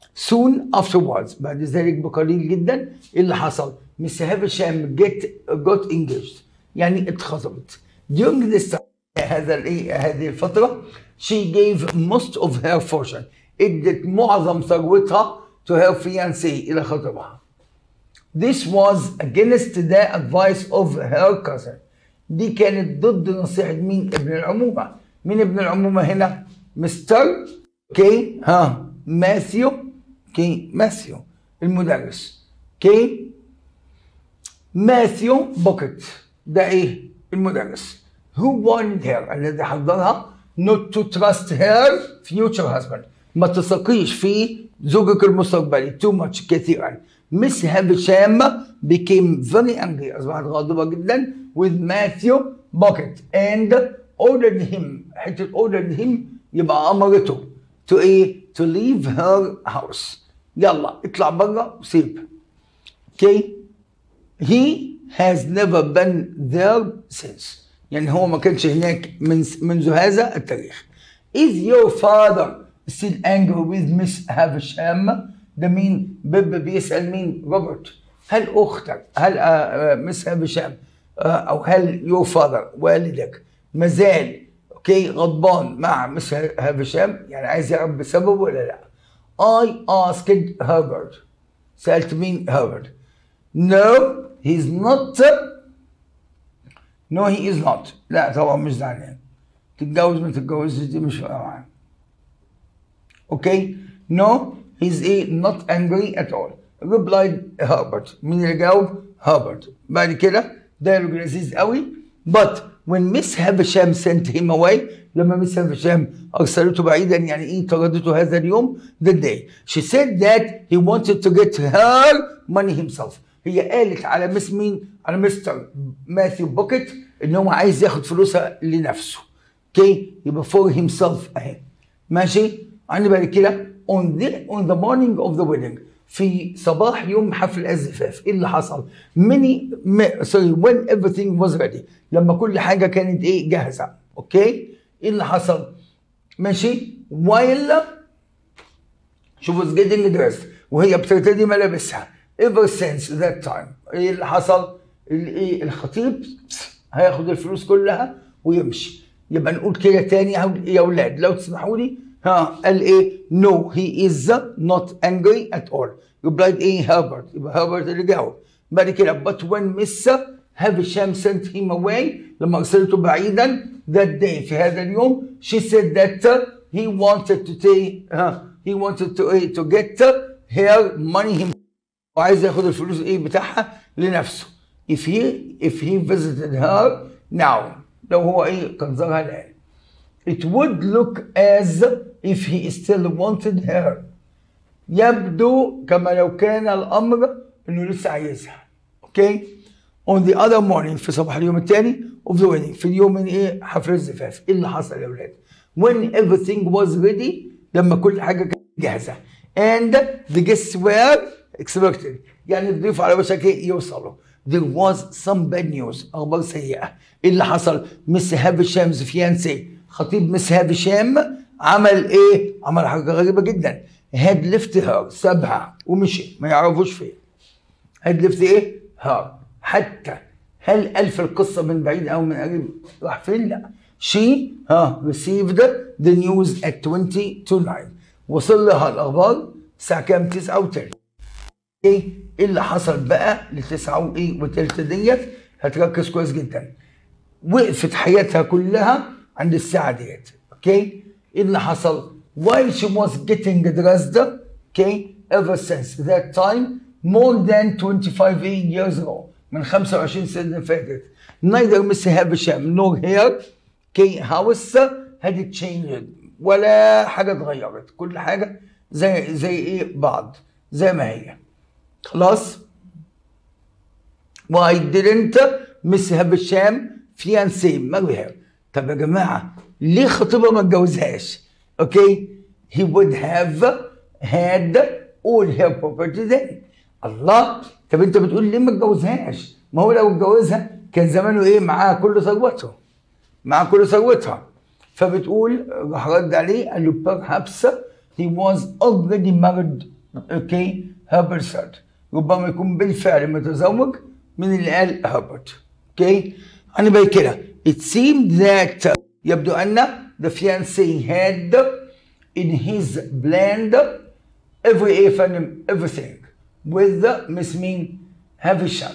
soon afterwards بعد ذلك بقليل جدا ايه اللي حصل؟ مس هافشام get got engaged يعني اتخطبت. During this time هذا الايه هذه الفترة she gave most of her fortune ادت معظم ثروتها to her fiancé الى خطيبها. This was against the advice of her cousin. دي كانت ضد نصيحة مين؟ ابن العمومة. مين ابن العمومة هنا؟ مستر كي ها ماثيو كي ماثيو المدرس كي ماثيو بوكيت ده ايه المدرس who warned her الذي حذرها not to trust her future husband ما تثقيش في زوجك المستقبلي too much كثيرا مس هافشام became very angry أصبحت غاضبة جدا with Matthew Bucket and ordered him حتة ordered him يبقى أمرته to إيه to leave her house يلا اطلع برا وسيب okay he has never been there since يعني هو ما كانش هناك من منذ هذا التاريخ is your father still angry with Miss هافشام ده مين بيب بيسأل مين روبرت هل أختك هل آه، آه، مس هافشام آه، أو هل your father والدك مازال اوكي غضبان مع مس هافشام يعني عايز يعرف بسببه ولا لا I asked Herbert سألت مين هربرت No he's not No he is not لا طبعا مش زعلان تتجوز ما تتجوزش دي مش فارقة معاه اوكي No he's a not angry at all replied Herbert مين اللي جاوب Herbert بعد كده دايلوج لذيذ قوي but when Miss Havisham sent him away لما مس هافشام ارسلته بعيدا يعني ايه طردته هذا اليوم that day she said that he wanted to get her money himself هي قالت على مس مين على مستر ماثيو بوكيت ان هو عايز ياخد فلوسها لنفسه اوكي يبقى for himself اهي ماشي عندي بعد كده on the on the morning of the wedding في صباح يوم حفل الزفاف ايه اللي حصل؟ many سوري when everything was ready لما كل حاجه كانت ايه جاهزه اوكي ايه اللي حصل؟ ماشي while she was getting dressed وهي بترتدي ملابسها ever since that time ايه اللي حصل؟ الايه الخطيب هياخد الفلوس كلها ويمشي يبقى نقول كده تاني يا اولاد لو تسمحوا لي ها قال ايه no he is not angry at all replied ايه هربرت يبقى هربرت اللي جاوب بعد كده but when Miss Havisham sent him away لما ارسلته بعيدا that day في هذا اليوم she said that he wanted to take uh, he wanted to uh, to get her money himself وعايز ياخد الفلوس ايه بتاعها لنفسه if he if he visited her now لو هو ايه كان زارها الان it would look as if he still wanted her يبدو كما لو كان الامر انه لسه عايزها اوكي on the other morning في صباح اليوم الثاني of the wedding في اليوم من ايه حفل الزفاف ايه اللي حصل يا اولاد when everything was ready لما كل حاجه كانت جاهزه and the guests were expected يعني الضيوف على وشك إيه؟ يوصلوا there was some bad news اخبار سيئه ايه اللي حصل مس هافشامز فيانسي خطيب مس هافشام عمل ايه عمل حاجه غريبه جدا هاد ليفت هير سابها ومشي ما يعرفوش فين هاد ليفت ايه هير حتى هل قال في القصه من بعيد او من قريب راح فين لا شي ها received the news at 20 to 9 وصل لها الاخبار الساعه كام 9 وتلت ايه ايه اللي حصل بقى لتسعة وايه وتلت ديت هتركز كويس جدا وقفت حياتها كلها عند الساعه ديت اوكي ايه اللي حصل while she was getting dressed okay ever since that time more than 25 years ago من 25 سنه فاتت neither Miss Havisham nor her okay house had changed ولا حاجه اتغيرت كل حاجه زي زي ايه بعض زي ما هي خلاص why didn't Miss Havisham fiancé marry her طب يا جماعه ليه خطيبها ما اتجوزهاش اوكي he would have had all her property then الله طب انت بتقول ليه ما اتجوزهاش ما هو لو اتجوزها كان زمانه ايه معاه كل ثروته معاه كل ثروتها فبتقول راح رد عليه قال له perhaps he was already married okay Herbert said ربما يكون بالفعل متزوج من اللي قال هربرت اوكي انا بقى كده it seemed that يبدو ان the fiancé had in his blend every ايه يا فندم everything with the miss مين هافشام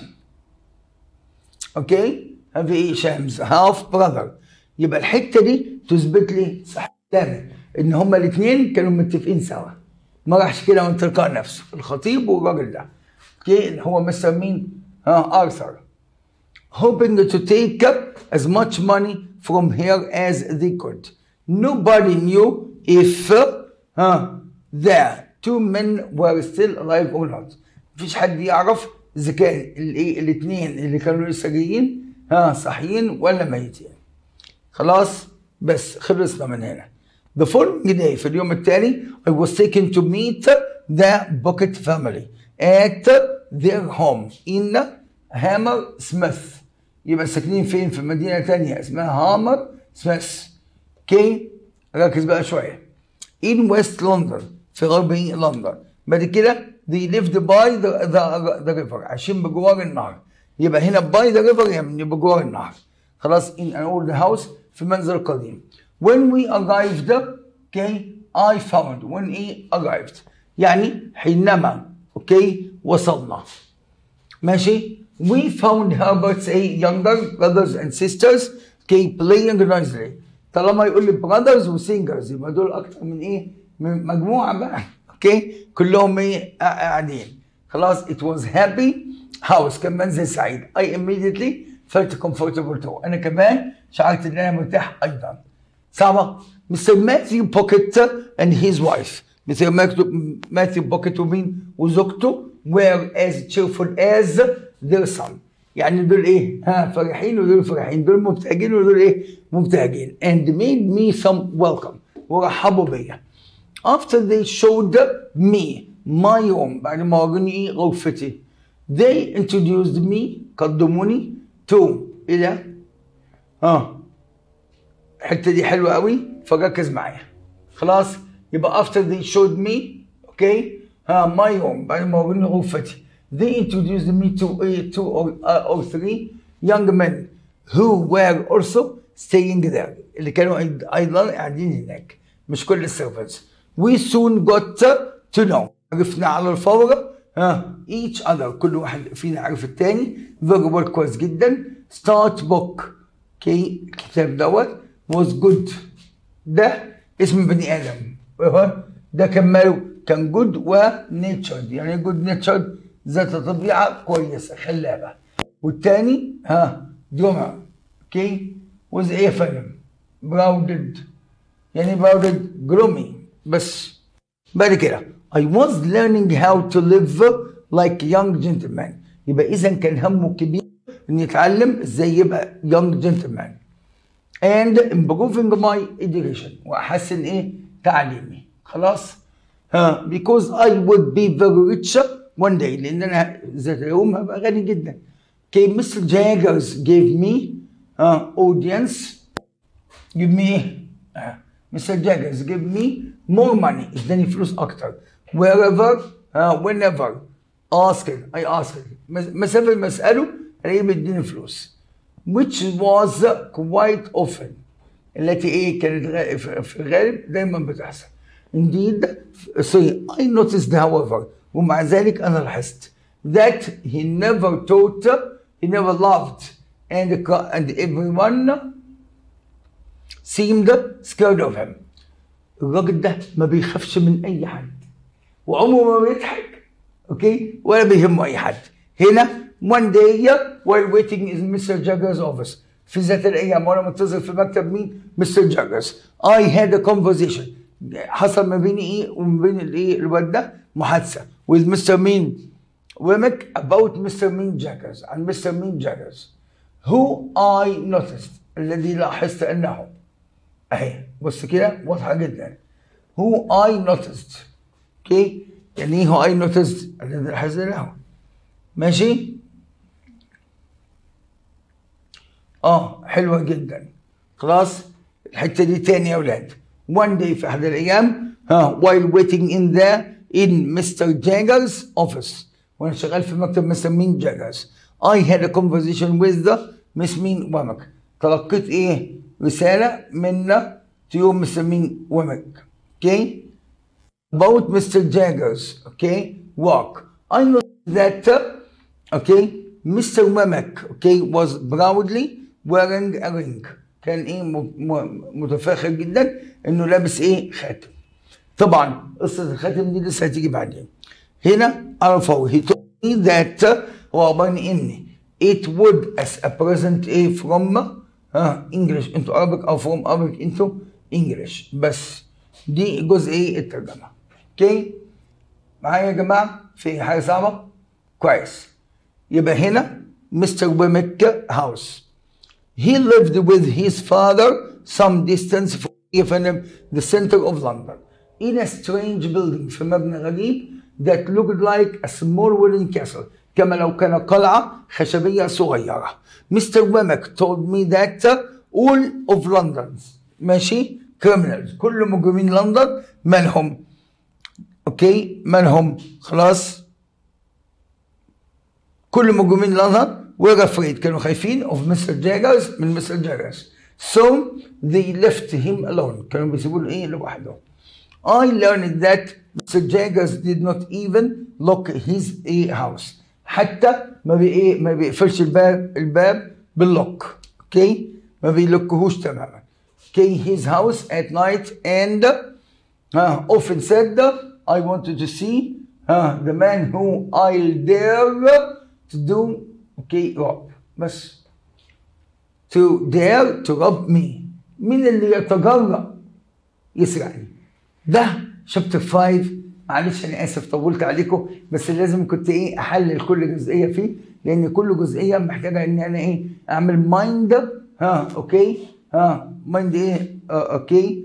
اوكي هذه ايه شامز هاف براذر يبقى الحته دي تثبت لي صح تماما ان هما الاثنين كانوا متفقين سوا ما راحش كده من تلقاء نفسه الخطيب والراجل ده اوكي اللي هو مثلا مين uh, Arthur hoping to take as much money from her as they could. Nobody knew if uh, the two men were still alive or not. مفيش حد يعرف اذا كان الايه الاثنين اللي كانوا لسه جايين ها صحيين ولا ميتين. خلاص بس خلصنا من هنا. The following day في اليوم التالي I was taken to meet the Bucket family at their home in هامر سميث يبقى ساكنين فين في مدينة تانية اسمها هامر سميث اوكي ركز بقى شوية in West London في غرب لندن بعد كده they lived by the, the, the river عايشين بجوار النهر يبقى هنا by the river يعني بجوار النهر خلاص in an old house في منزل قديم when we arrived okay I found when he arrived يعني حينما اوكي وصلنا ماشي we found Herbert's eight younger brothers and sisters okay playing noisily طالما يقول لي brothers وسينجرز يبقى دول اكتر من ايه من مجموعه بقى اوكي كلهم ايه قاعدين خلاص it was happy house كان منزل سعيد I immediately felt comfortable too انا كمان شعرت ان انا مرتاح ايضا صعبه Mr. Matthew Pocket and his wife Mr. Matthew Pocket ومين وزوجته were as cheerful as their son يعني دول ايه ها فرحين ودول فرحين دول مبتهجين ودول ايه مبتهجين and made me some welcome ورحبوا بيا after they showed me my room بعد ما وروني ايه غرفتي they introduced me قدموني to الى ها الحته دي حلوه قوي فركز معايا خلاص يبقى after they showed me اوكي ها my room بعد ما وروني غرفتي they introduced me to uh, two or, uh, or three young men who were also staying there اللي كانوا ايضا قاعدين هناك مش كل السيرفنتس we soon got to know عرفنا على الفور ها each other كل واحد فينا عرف الثاني very well كويس جدا start book اوكي الكتاب دوت was good ده اسم بني ادم ده كان ماله كان جود ونيتشرد يعني جود نيتشرد ذات طبيعه كويسه خلابه والتاني ها جمع اوكي was ايه فيلم براودد يعني براودد جرومي بس بعد كده I was learning how to live like young gentleman يبقى اذا كان همه كبير انه يتعلم ازاي يبقى young gentleman and improving my education واحسن ايه تعليمي خلاص ها because I would be very rich one day لان انا ذات يوم هبقى غني جدا okay Mr. Jaggers gave me uh, audience give me uh, Mr. Jaggers gave me more money اداني فلوس اكتر wherever uh, whenever asked I asked مسافة ما اساله الاقيه بيديني فلوس which was quite often التي ايه كانت في الغالب دايما بتحصل indeed sorry I noticed however ومع ذلك انا لاحظت that he never taught he never loved and and everyone seemed scared of him الراجل ده ما بيخافش من اي حد وعمره ما بيضحك اوكي ولا بيهمه اي حد هنا one day while waiting in Mr. Jagger's office في ذات الايام وانا منتظر في مكتب مين؟ مستر جاجرز I had a conversation حصل ما بيني ايه وما بين الايه الواد ده محادثه with Mr. مين؟ ويمك about Mr. مين جاجرز عن Mr. مين جاجرز who I noticed الذي لاحظت انه اهي بص كده واضحه جدا who I noticed اوكي يعني ايه who I noticed الذي لاحظت انه ماشي اه حلوه جدا خلاص الحته دي تاني يا اولاد one day في احد الايام ها while waiting in the in Mr. Jagger's office وانا شغال في مكتب مستر مين جاجرز I had a conversation with the مس مين ومك تلقيت ايه رساله من to مستر مين ومك اوكي about Mr. Jagger's okay work I know that okay Mr. Wemek okay was proudly wearing a ring كان ايه متفاخر جدا انه لابس ايه خاتم طبعا قصه الخاتم دي لسه هتيجي بعدين هنا عرفوا he told me that هو عباره عن ان it would as a present a from ها English into Arabic او from Arabic into English بس دي جزء ايه الترجمه اوكي معايا يا جماعه في حاجه صعبه كويس يبقى هنا مستر ويميك هاوس he lived with his father some distance from even the center of London in a strange building في مبنى غريب that looked like a small wooden castle كما لو كان قلعة خشبية صغيرة Mr. Wemmick told me that all of London's ماشي criminals كل مجرمين لندن مالهم اوكي مالهم خلاص كل مجرمين لندن were afraid كانوا خايفين of Mr. Jaggers من Mr. Jaggers so they left him alone كانوا بيسيبوه ايه لوحده I learned that Mr. Jaggers did not even lock his a house حتى ما بي ايه ما بيقفلش الباب الباب باللوك اوكي ما بيلكهوش تماما اوكي his house at night and uh, often said I wanted to see uh, the man who I'll dare to do okay rob بس to dare to rob me مين اللي يتجرأ يسرقني ده شابتر 5 معلش انا اسف طولت عليكم بس لازم كنت ايه احلل كل جزئيه فيه لان كل جزئيه محتاجه ان انا ايه اعمل مايند ها اوكي ها مايند ايه آه اوكي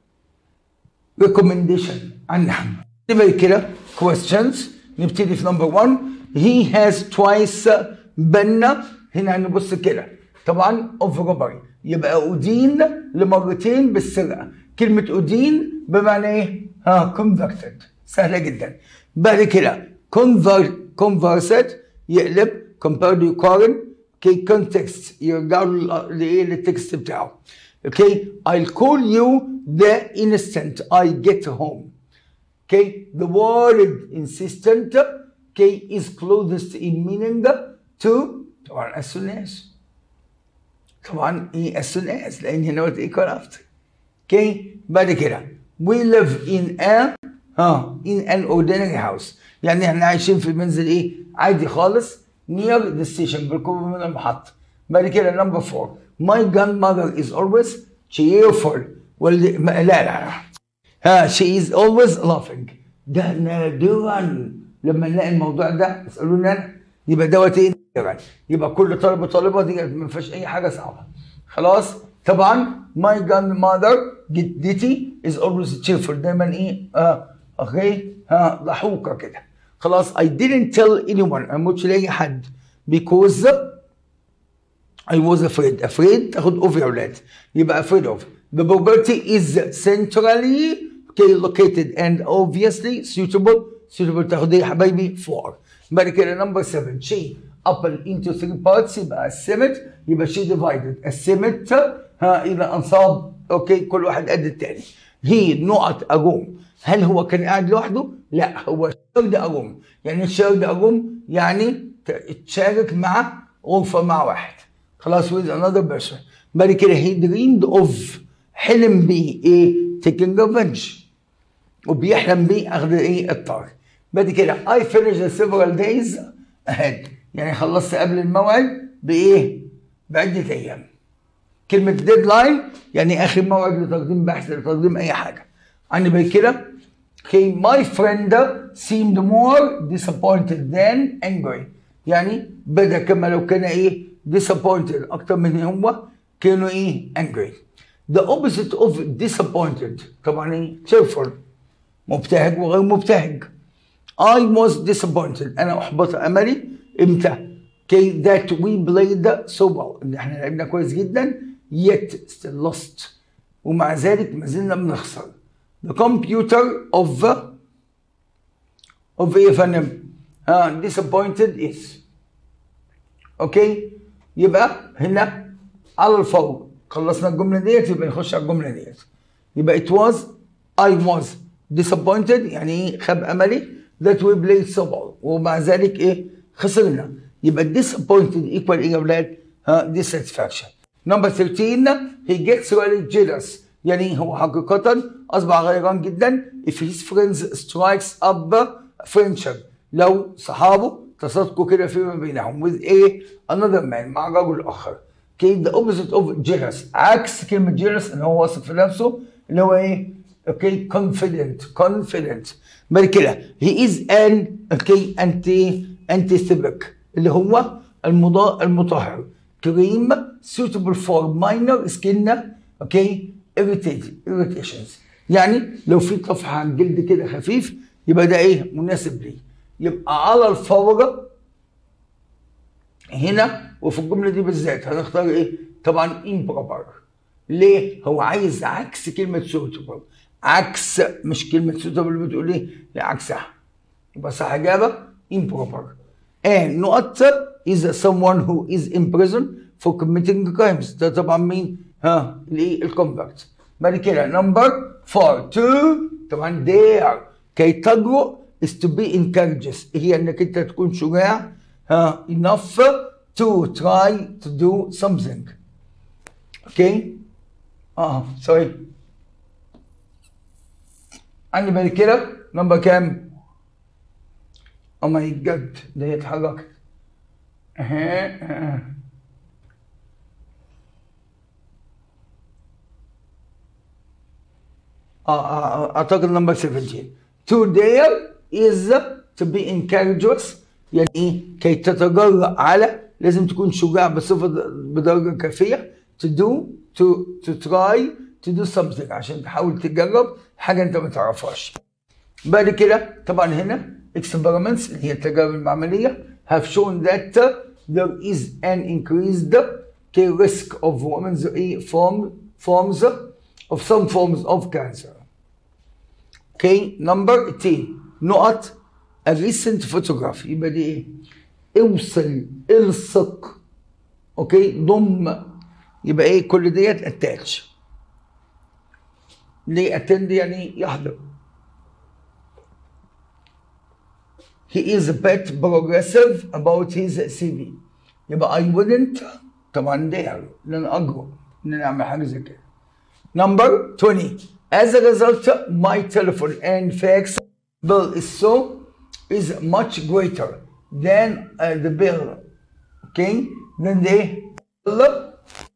ريكومنديشن عنها نبقى كده questions نبتدي في نمبر 1 he has twice been هنا هنبص كده طبعا اوف روبري يبقى ادين لمرتين بالسرقه كلمه ادين بمعنى ايه؟ ها convicted سهله جدا بعد كده convert conversed يقلب compared يقارن اوكي context يرجع له لايه للتكست بتاعه اوكي I'll call you the instant I get home okay the word insistent okay is closest in meaning to طبعا as soon as طبعا ايه as soon as لان هنا وات equal after okay بعد كده we live in a ها in an ordinary house يعني احنا عايشين في منزل ايه عادي خالص near the station بالقرب من المحطة بعد كده number four my grandmother is always cheerful والدي ما- لا لا لا ها she is always laughing ده نادرا لما نلاقي الموضوع ده اسالوني انا يبقى دوت ايه نادرا يبقى كل طالب وطالبه دي ما فيهاش اي حاجه صعبه خلاص طبعا my grandmother جدتي is always cheerful دايما ايه اه اوكي ها ضحوكه كده خلاص I didn't tell anyone انا ما قلتش لاي حد because I was afraid afraid تاخد اوف يا اولاد يبقى afraid of the property is centrally okay, located and obviously suitable suitable تاخد ايه يا حبايبي for بعد كده number 7 she apple into three parts يبقى قسمت يبقى she divided قسمت ها الى انصاب اوكي كل واحد قد التاني هي نقط اجوم هل هو كان قاعد لوحده؟ لا هو شارد اجوم يعني شارد اجوم يعني ت- تشارك مع غرفه مع واحد خلاص with another person بعد كده he dreamed of حلم بيه ايه taking revenge وبيحلم بيه اخذ ايه الطار بعد كده I finished several days ahead يعني خلصت قبل الموعد بايه بعدة ايام كلمة ديدلاين يعني اخر موعد لتقديم بحث لتقديم اي حاجة عندي بعد كده Okay, my friend seemed more disappointed than angry. يعني بدا كما لو كان ايه disappointed اكتر من هو كانوا ايه angry. The opposite of disappointed طبعا ايه cheerful مبتهج وغير مبتهج. I was disappointed انا احبط املي امتى؟ Okay, that we played so well ان احنا لعبنا كويس جدا yet still lost ومع ذلك ما زلنا بنخسر. The computer of of ايه يا فندم؟ ها disappointed is اوكي يبقى هنا على الفور خلصنا الجمله ديت يبقى نخش على الجمله ديت يبقى it was I was disappointed يعني ايه خاب املي that we played so well ومع ذلك ايه خسرنا يبقى disappointed equal ايه يا اولاد؟ ها dissatisfaction number 13 he gets really jealous يعني هو حقيقة أصبح غيران جدا if his friends strikes up friendship لو صحابه تصادقوا كده فيما بينهم with a another man مع رجل اخر اوكي the opposite of jealous عكس كلمه jealous ان هو واثق في نفسه اللي هو ايه اوكي confident confident بعد كده he is an اوكي anti antiseptic اللي هو المضاء المطهر كريم suitable for minor skin اوكي irritated irritations يعني لو في طفح على الجلد كده خفيف يبقى ده ايه مناسب ليه يبقى على الفور هنا وفي الجمله دي بالذات هنختار ايه طبعا improper ليه هو عايز عكس كلمه suitable عكس مش كلمه suitable اللي بتقول ايه لا عكسها يبقى صح اجابه improper and not is someone who is in prison for committing crimes ده طبعا مين ها الايه الكونفرت بعد كده نمبر 4 2 طبعا dare كي تجرؤ is to be encourages هي انك انت تكون شجاع ها enough to try to do something اوكي اه سوري عندي بعد كده نمبر كام؟ او ماي جاد ده هي اتحركت اها اها آه آه اعتقد نمبر 17 to dare is to be encourageous يعني ايه كي تتجرأ على لازم تكون شجاع بصفة بدرجة كافية to do to to try to do something عشان تحاول تجرب حاجة انت ما تعرفهاش بعد كده طبعا هنا experiments اللي هي التجارب المعملية have shown that there is an increased risk of women's form, forms of some forms of cancer. Okay, number 10 نقط a recent photograph يبقى دي ايه؟ اوصل الصق اوكي ضم يبقى ايه كل ديت اتاتش ليه اتند يعني يحضر he is a bit progressive about his CV يبقى I wouldn't طبعا dare لن أجرؤ إن أنا أعمل حاجة زي كده number 20 as a result my telephone and fax bill is so is much greater than uh, the bill okay than the bill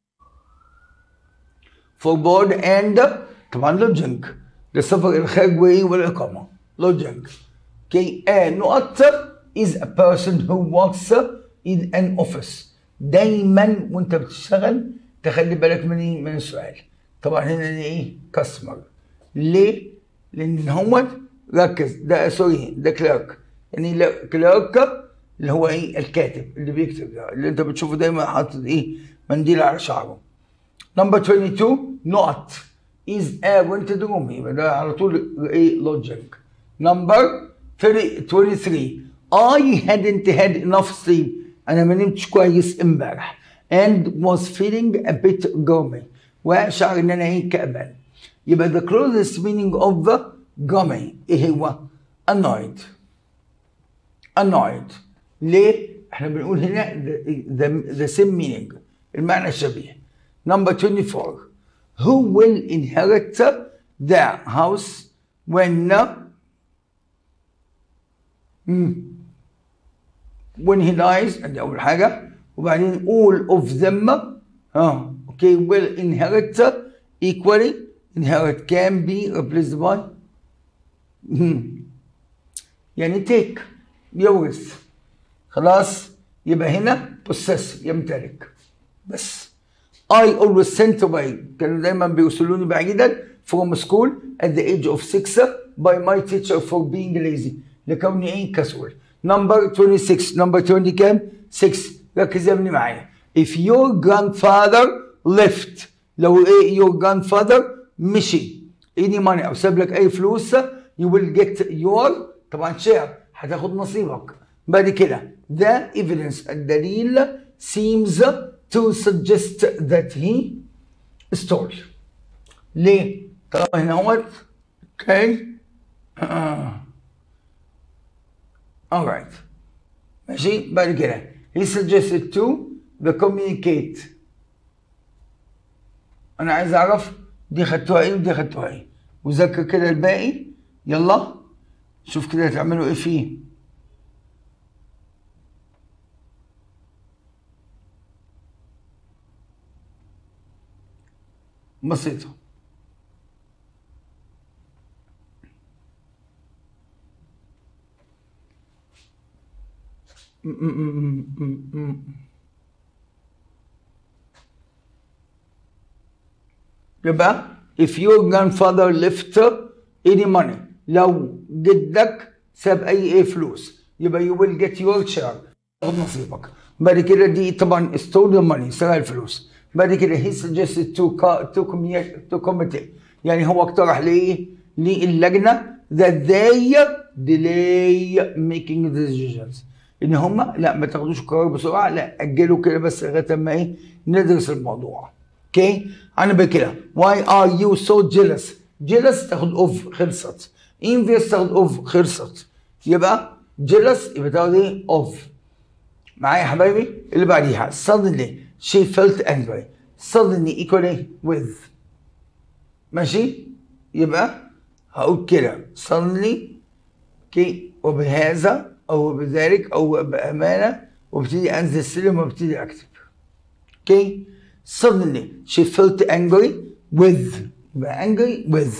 for board and طبعا lodging للسفر الخارج والإقامة lodging Okay, a نقط is a person who works in an office. دايما وانت بتشتغل تخلي بالك من ايه؟ من السؤال. طبعا هنا دي ايه؟ كاستمر. ليه؟ لان هو ركز ده سوري ده كلارك. يعني كلارك اللي هو ايه؟ الكاتب اللي بيكتب ده اللي انت بتشوفه دايما حاطط ايه؟ منديل على شعره. نمبر 22 نقط is a rented room يبقى ده على طول ايه؟ lodging. نمبر 23 I hadn't had enough sleep أنا ما نمتش كويس امبارح and was feeling a bit grummy وأشعر إن أنا إيه كأبان يبقى the closest meaning of the grummy إيه هو؟ annoyed annoyed ليه؟ إحنا بنقول هنا the, the, the same meaning المعنى الشبيه number 24 who will inherit the house when when he dies ادي اول حاجه وبعدين all of them ها okay will inherit equally inherit can be replaced by يعني take يورث خلاص يبقى هنا possess يمتلك بس I always sent away كانوا دايما بيوصلوني بعيدا from school at the age of six by my teacher for being lazy لكوني ايه كسول نمبر 26 نمبر 20 كام 6 ركز يا ابني معايا if your grandfather left لو ايه your grandfather مشي any money او ساب لك اي فلوس you will get your طبعا شير هتاخد نصيبك بعد كده the evidence الدليل seems to suggest that he stole ليه؟ طالما هنا هو okay آه. Alright. ماشي بعد كده he suggested to the communicate انا عايز اعرف دي خدتوها ايه ودي خدتوها ايه وذاكر كده الباقي يلا شوف كده هتعملوا ايه فيه بسيطة يبقى if your grandfather left any money لو جدك ساب اي ايه فلوس يبقى you will get your share تاخد نصيبك بعد كده دي طبعا stole the money سرق الفلوس بعد كده he suggested to co- to commu- to committee يعني هو اقترح ليه للجنه that they delay making decisions ان هم لا ما تاخدوش القرار بسرعه لا اجلوا كده بس لغايه ما ايه ندرس الموضوع اوكي انا بكده why are you so jealous jealous تاخد اوف خلصت envious تاخد اوف خلصت يبقى jealous يبقى تاخد ايه اوف معايا يا حبايبي اللي بعديها suddenly she felt angry suddenly equally with ماشي يبقى هقول كده suddenly اوكي وبهذا او بذلك او بامانه وابتدي انزل السلم وابتدي اكتب اوكي suddenly she felt angry with يبقى angry with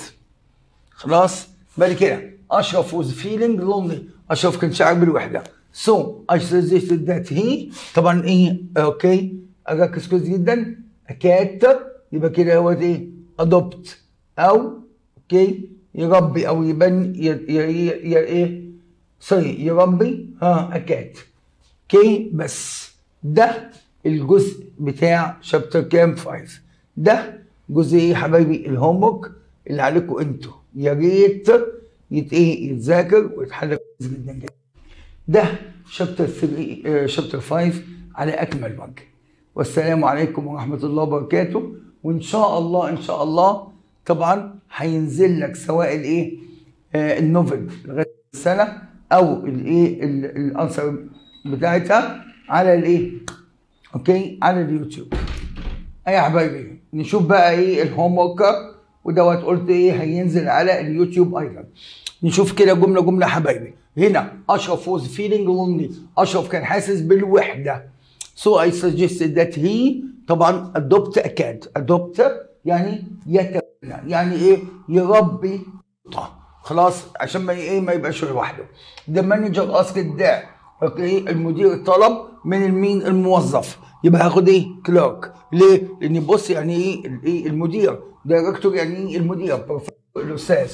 خلاص بعد كده اشرف was feeling lonely اشرف كان شاعر بالوحده so I suggested that he طبعا ايه اوكي اركز كويس جدا كات يبقى كده هو ايه adopt او اوكي يربي او يبني ي- ي- ي- ي- ايه سوري يربي ها اكات اوكي بس ده الجزء بتاع شابتر كام 5 ده جزء ايه يا حبايبي الهوم ورك اللي عليكم انتوا يا ريت يت ايه يتذاكر ويتحل كويس جدا جدا ده شابتر 3 شابتر 5 على اكمل وجه والسلام عليكم ورحمه الله وبركاته وان شاء الله ان شاء الله طبعا هينزل لك سواء الايه آه النوفل لغايه السنه او الايه ال- الانسر بتاعتها على الايه اوكي على اليوتيوب اي يا حبايبي نشوف بقى ايه الهوم ورك ودوت قلت ايه هينزل على اليوتيوب ايضا نشوف كده جمله جمله حبايبي هنا اشرف was feeling lonely اشرف كان حاسس بالوحده so I suggested that he طبعا adopt a cat adopt يعني يتبنى يعني ايه يربي قطه خلاص عشان ما ايه ما يبقاش لوحده the manager asked that اوكي المدير طلب من المين الموظف يبقى هاخد ايه كلارك ليه لان بص يعني ايه الايه المدير دايركتور يعني ايه المدير بروفيسور الاستاذ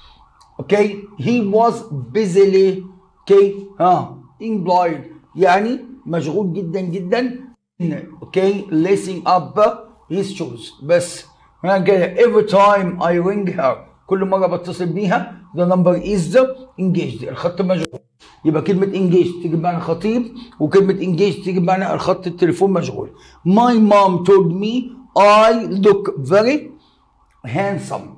اوكي he was busily اوكي ها employed يعني مشغول جدا جدا اوكي lacing up his shoes بس هنا كده every time I ring her كل مرة بتصل بيها the number is engaged الخط مشغول يبقى كلمة engaged تيجي بمعنى خطيب وكلمة engaged تيجي بمعنى الخط التليفون مشغول my mom told me I look very handsome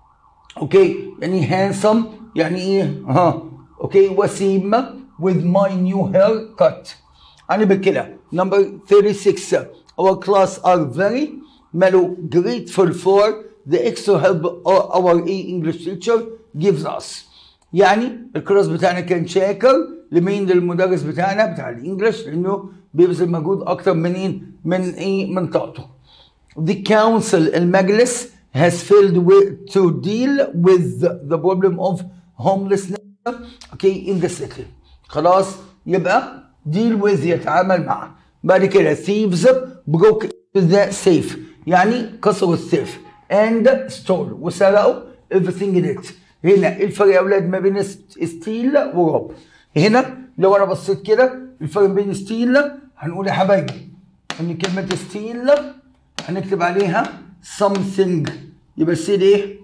اوكي يعني handsome يعني ايه ها اوكي وسيم with my new haircut انا بكده number 36 our class are very مالو grateful for the extra help our English teacher gives us يعني الكلاس بتاعنا كان شاكر لمين للمدرس بتاعنا بتاع الانجليش لانه بيبذل مجهود اكتر من ايه من ايه من طاقته the council المجلس has failed with, to deal with the, the problem of homelessness okay in the city خلاص يبقى deal with يتعامل مع بعد كده thieves broke the safe يعني كسروا السيف and stole وسرقوا everything in it هنا إيه الفرق يا اولاد ما بين ستيل ورب هنا لو انا بصيت كده الفرق بين ستيل هنقول يا حبايبي ان كلمه ستيل هنكتب عليها something يبقى ستيل ايه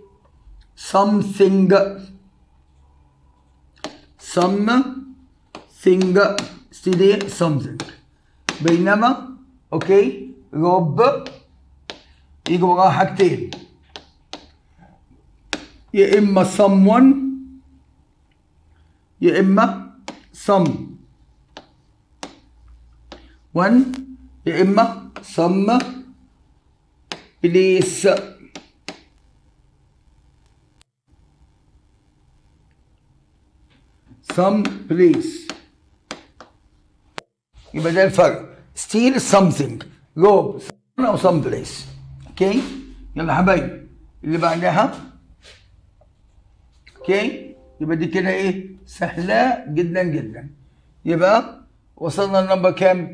something something ستيل ايه something بينما اوكي رب يجي وراها حاجتين يا اما someone يا اما some one يا اما some place some place يبقى ده الفرق steal something rob someone او some place اوكي يلا حبايبي اللي بعدها اوكي يبقى دي كده ايه سهله جدا جدا يبقى وصلنا لنمبر كام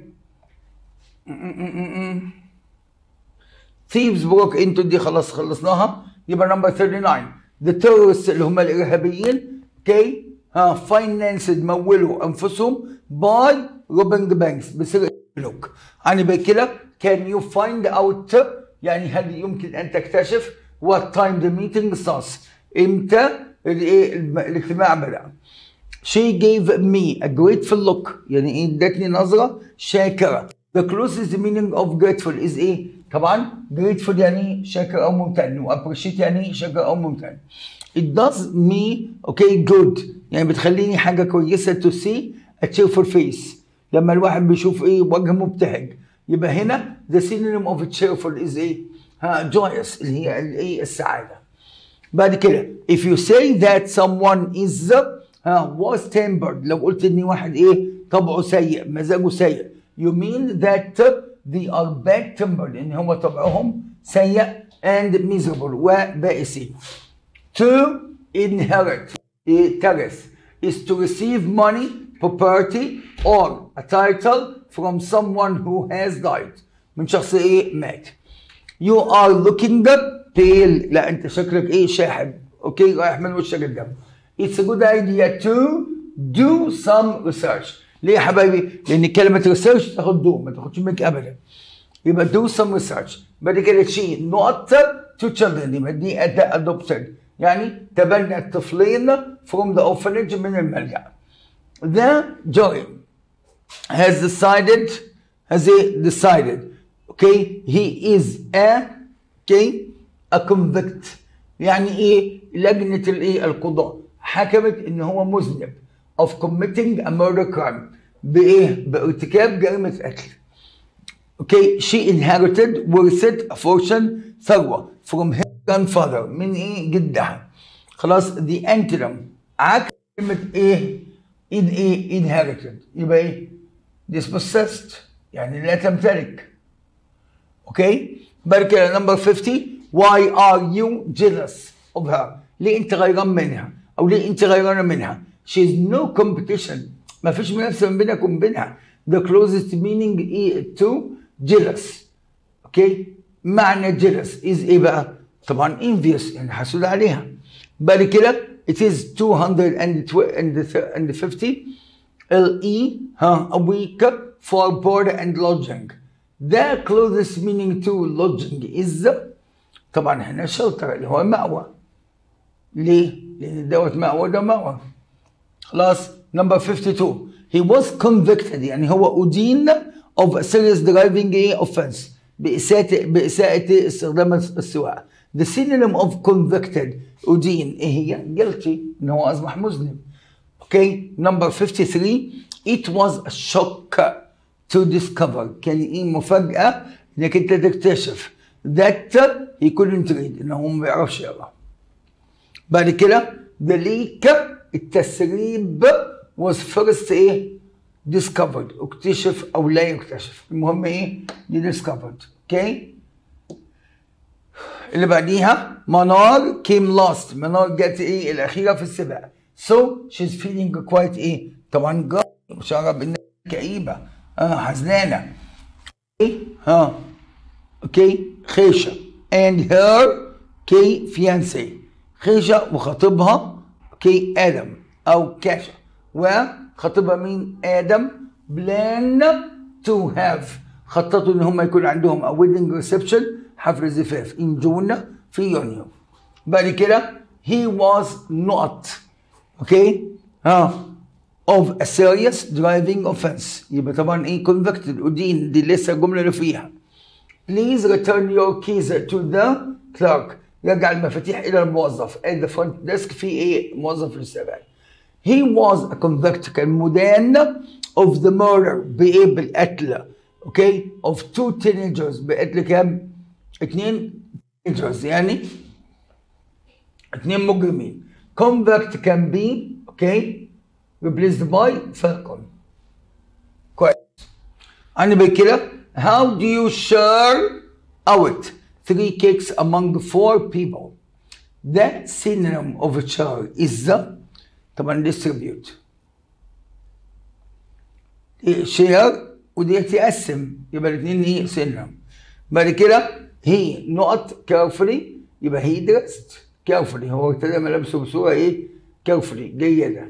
thieves broke into دي خلاص خلصناها يبقى نمبر 39 the terrorists اللي هم الارهابيين اوكي ها financed مولوا انفسهم by robbing banks بسرقه البنوك يعني بكده can you find out يعني هل يمكن ان تكتشف what time the meeting starts امتى الايه الاجتماع بدا She gave me a grateful look يعني ايه ادتني نظرة شاكرة The closest meaning of grateful is ايه؟ طبعا grateful يعني شاكر او ممتن و appreciate يعني شاكر او ممتن It does me okay good يعني بتخليني حاجة كويسة to see a cheerful face لما الواحد بيشوف ايه وجه مبتهج يبقى هنا the synonym of cheerful is ايه؟ ها joyous اللي هي الايه السعادة بعد كده if you say that someone is ها was tempered لو قلت ان واحد ايه طبعه سيء مزاجه سيء you mean that they are bad tempered ان هم طبعهم سيء and miserable وبائسين to inherit إيه ترث is to receive money property or a title from someone who has died من شخص ايه مات you are looking pale لا انت شكلك ايه شاحب اوكي رايح من وشك الدم it's a good idea to do some research ليه يا حبايبي؟ لان كلمه research تاخد do ما تاخدش منك ابدا يبقى do some research بعد كده she not to children يبقى دي adopted يعني تبنى الطفلين from the orphanage من الملجأ the jury has decided has he decided okay he is a okay a convict يعني ايه لجنه الايه القضاء حكمت ان هو مذنب of committing a murder crime بايه بارتكاب جريمه قتل اوكي she inherited ورثت a fortune ثروه from her grandfather من ايه جدها خلاص the antonym عكس كلمه ايه in ايه inherited يبقى ايه dispossessed يعني لا تمتلك اوكي بعد كده نمبر 50 why are you jealous of her ليه انت غيران منها او ليه انت غيرانه منها she is no competition ما فيش منافسه ما بينك وما بينها the closest meaning is to jealous اوكي معنى jealous is ايه بقى طبعا envious يعني حسود عليها بعد كده it is 250 LE ها a week for board and lodging the closest meaning to lodging is طبعا هنا shelter اللي هو مأوى ليه؟ لأن دوت مأوى ده مأوى خلاص نمبر 52 he was convicted يعني هو أدين of a serious driving offense بإساءة بإساءة استخدام السواقة the synonym of convicted أدين إيه هي؟ guilty إن هو أصبح مذنب اوكي نمبر 53 it was a shock to discover كان ايه مفاجأة انك انت تكتشف that he couldn't read انه هو ما بيعرفش يقرا بعد كده the leak التسريب was first ايه discovered اكتشف او لا يكتشف المهم ايه دي discovered اوكي اللي بعديها منار came last منار جت ايه الاخيره في السباق so she's feeling quite ايه طبعا جا- شعرها بانها كئيبه اه حزنانه ايه ها اوكي خيشه and her كي فيانسي خيشه وخطيبها اوكي ادم او كاشا وخطيبها مين ادم بلان تو هاف خططوا ان هم يكون عندهم a wedding reception حفل زفاف in جون في يونيو بعد كده he was not اوكي ها of a serious driving offense يبقى طبعا ايه convicted ودين دي لسه الجمله اللي فيها Please return your keys to the clerk. رجع المفاتيح إلى الموظف. At the front desk في إيه؟ موظف في الاستقبال. He was a convict كان مدان of the murder بإيه؟ بالقتل. أوكي؟ of two teenagers بقتل كام؟ اتنين teenagers يعني اتنين مجرمين. Convict can be أوكي؟ replaced by falcon. كويس. أنا بكده how do you share out three cakes among four people. The synonym of share is the طبعا distribute. شير ودي تقسم يبقى الاثنين هي synonym. بعد كده هي نقط carefully يبقى he dressed carefully هو ابتدى ملابسه بصورة ايه carefully جيدة.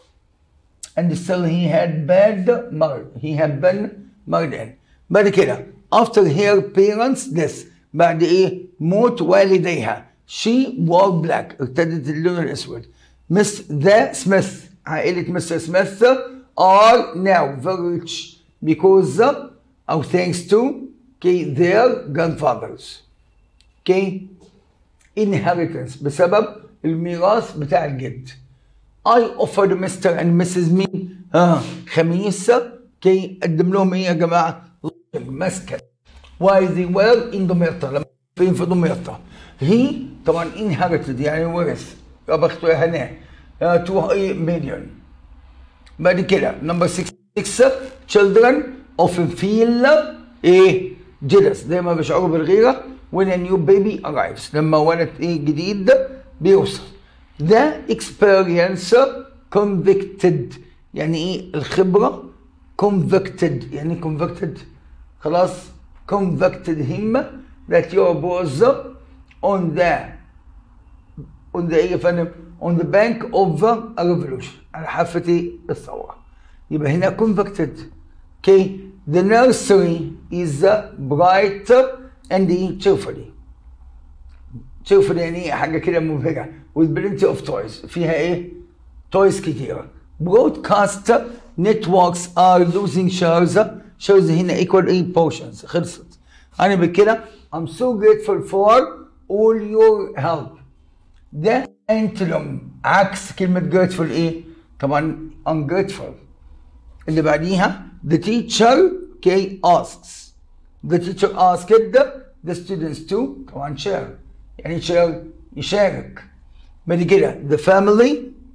and still he had bad married he had been married in بعد كده after her parents death بعد ايه موت والديها she wore black ارتدت اللون الاسود miss the smith عائلة مستر سميث are now very rich because او thanks to okay, their grandfathers okay inheritance بسبب الميراث بتاع الجد I offered Mr. and Mrs. مين؟ اه خميس كي اقدم لهم ايه يا جماعه؟ مسكن. Why they were in دمياطة لما فين في دمياطة. He طبعا inherited يعني ورث. يا بخته يا هناء. 2 مليون. بعد كده نمبر 6 children often feel ايه؟ jealous دايما بيشعروا بالغيره when a new baby arrives لما ولد ايه جديد بيوصل. The experience convicted يعني ايه الخبرة convicted يعني convicted خلاص convicted him that your was on the on the ايه يا فندم on the bank of a revolution على حافة الثورة يبقى هنا convicted okay the nursery is bright and cheerfully cheerfully يعني ايه حاجة كده مبهجة with plenty of toys فيها ايه toys كتيرة broadcast networks are losing shares shares هنا equal ايه portions خلصت انا بكده I'm so grateful for all your help ده انتلوم عكس كلمة grateful ايه طبعا ungrateful اللي بعديها the teacher okay asks the teacher asked the students to طبعا share يعني share يشارك بعد كده the family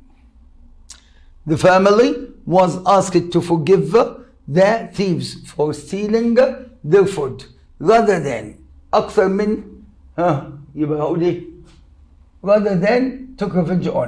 the family was asked to forgive the thieves for stealing their food rather than أكثر من ها يبقى هقول إيه rather than took revenge on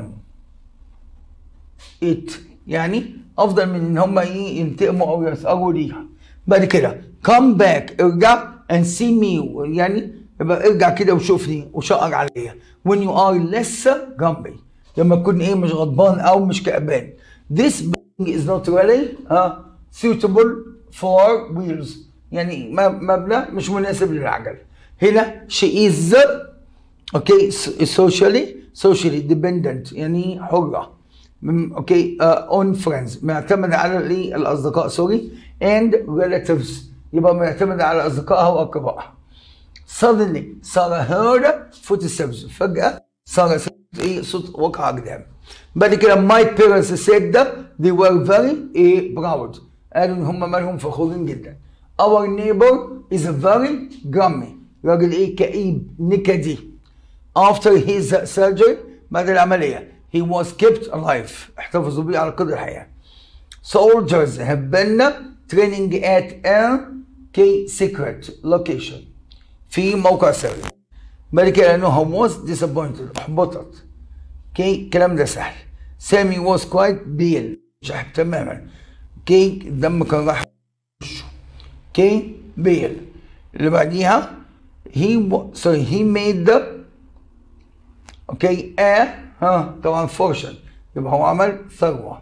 it يعني أفضل من إن هم إيه ينتقموا أو يسأروا ليها بعد كده come back ارجع and see me يعني يبقى ارجع كده وشوفني وشقر عليا when you are less grumpy لما تكون ايه مش غضبان او مش كأبان this building is not really uh, suitable for wheels يعني مبنى مش مناسب للعجل هنا she is okay socially socially dependent يعني حرة اوكي uh, on friends معتمدة على الاصدقاء سوري and relatives يبقى معتمدة على اصدقائها واقربائها suddenly صار heard footsteps فجأة صار ايه صوت وقع قدام بعد كده my parents said that they were very eh, proud قالوا ان هم مالهم فخورين جدا our neighbor is very grummy راجل ايه كئيب نكدي after his surgery بعد العملية he was kept alive احتفظوا بيه على قدر الحياة soldiers have been training at a key secret location في موقع سري بعد كده لانه was disappointed احبطت اوكي الكلام ده سهل سامي was quite pale شحب تماما اوكي الدم كان راح اوكي بيل اللي بعديها he sorry he made the اوكي a ها طبعا fortune يبقى هو عمل ثروه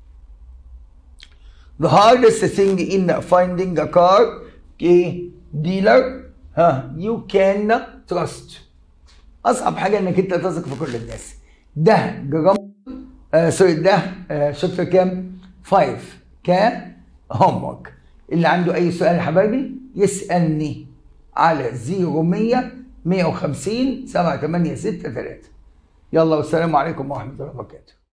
the hardest thing in finding a car okay, dealer ها you can trust اصعب حاجه انك انت تثق في كل الناس ده جرام آه سوري ده آه شابتر كام 5 ك هوم ورك اللي عنده اي سؤال يا حبايبي يسالني على 0100 150 786 3 يلا والسلام عليكم ورحمه الله وبركاته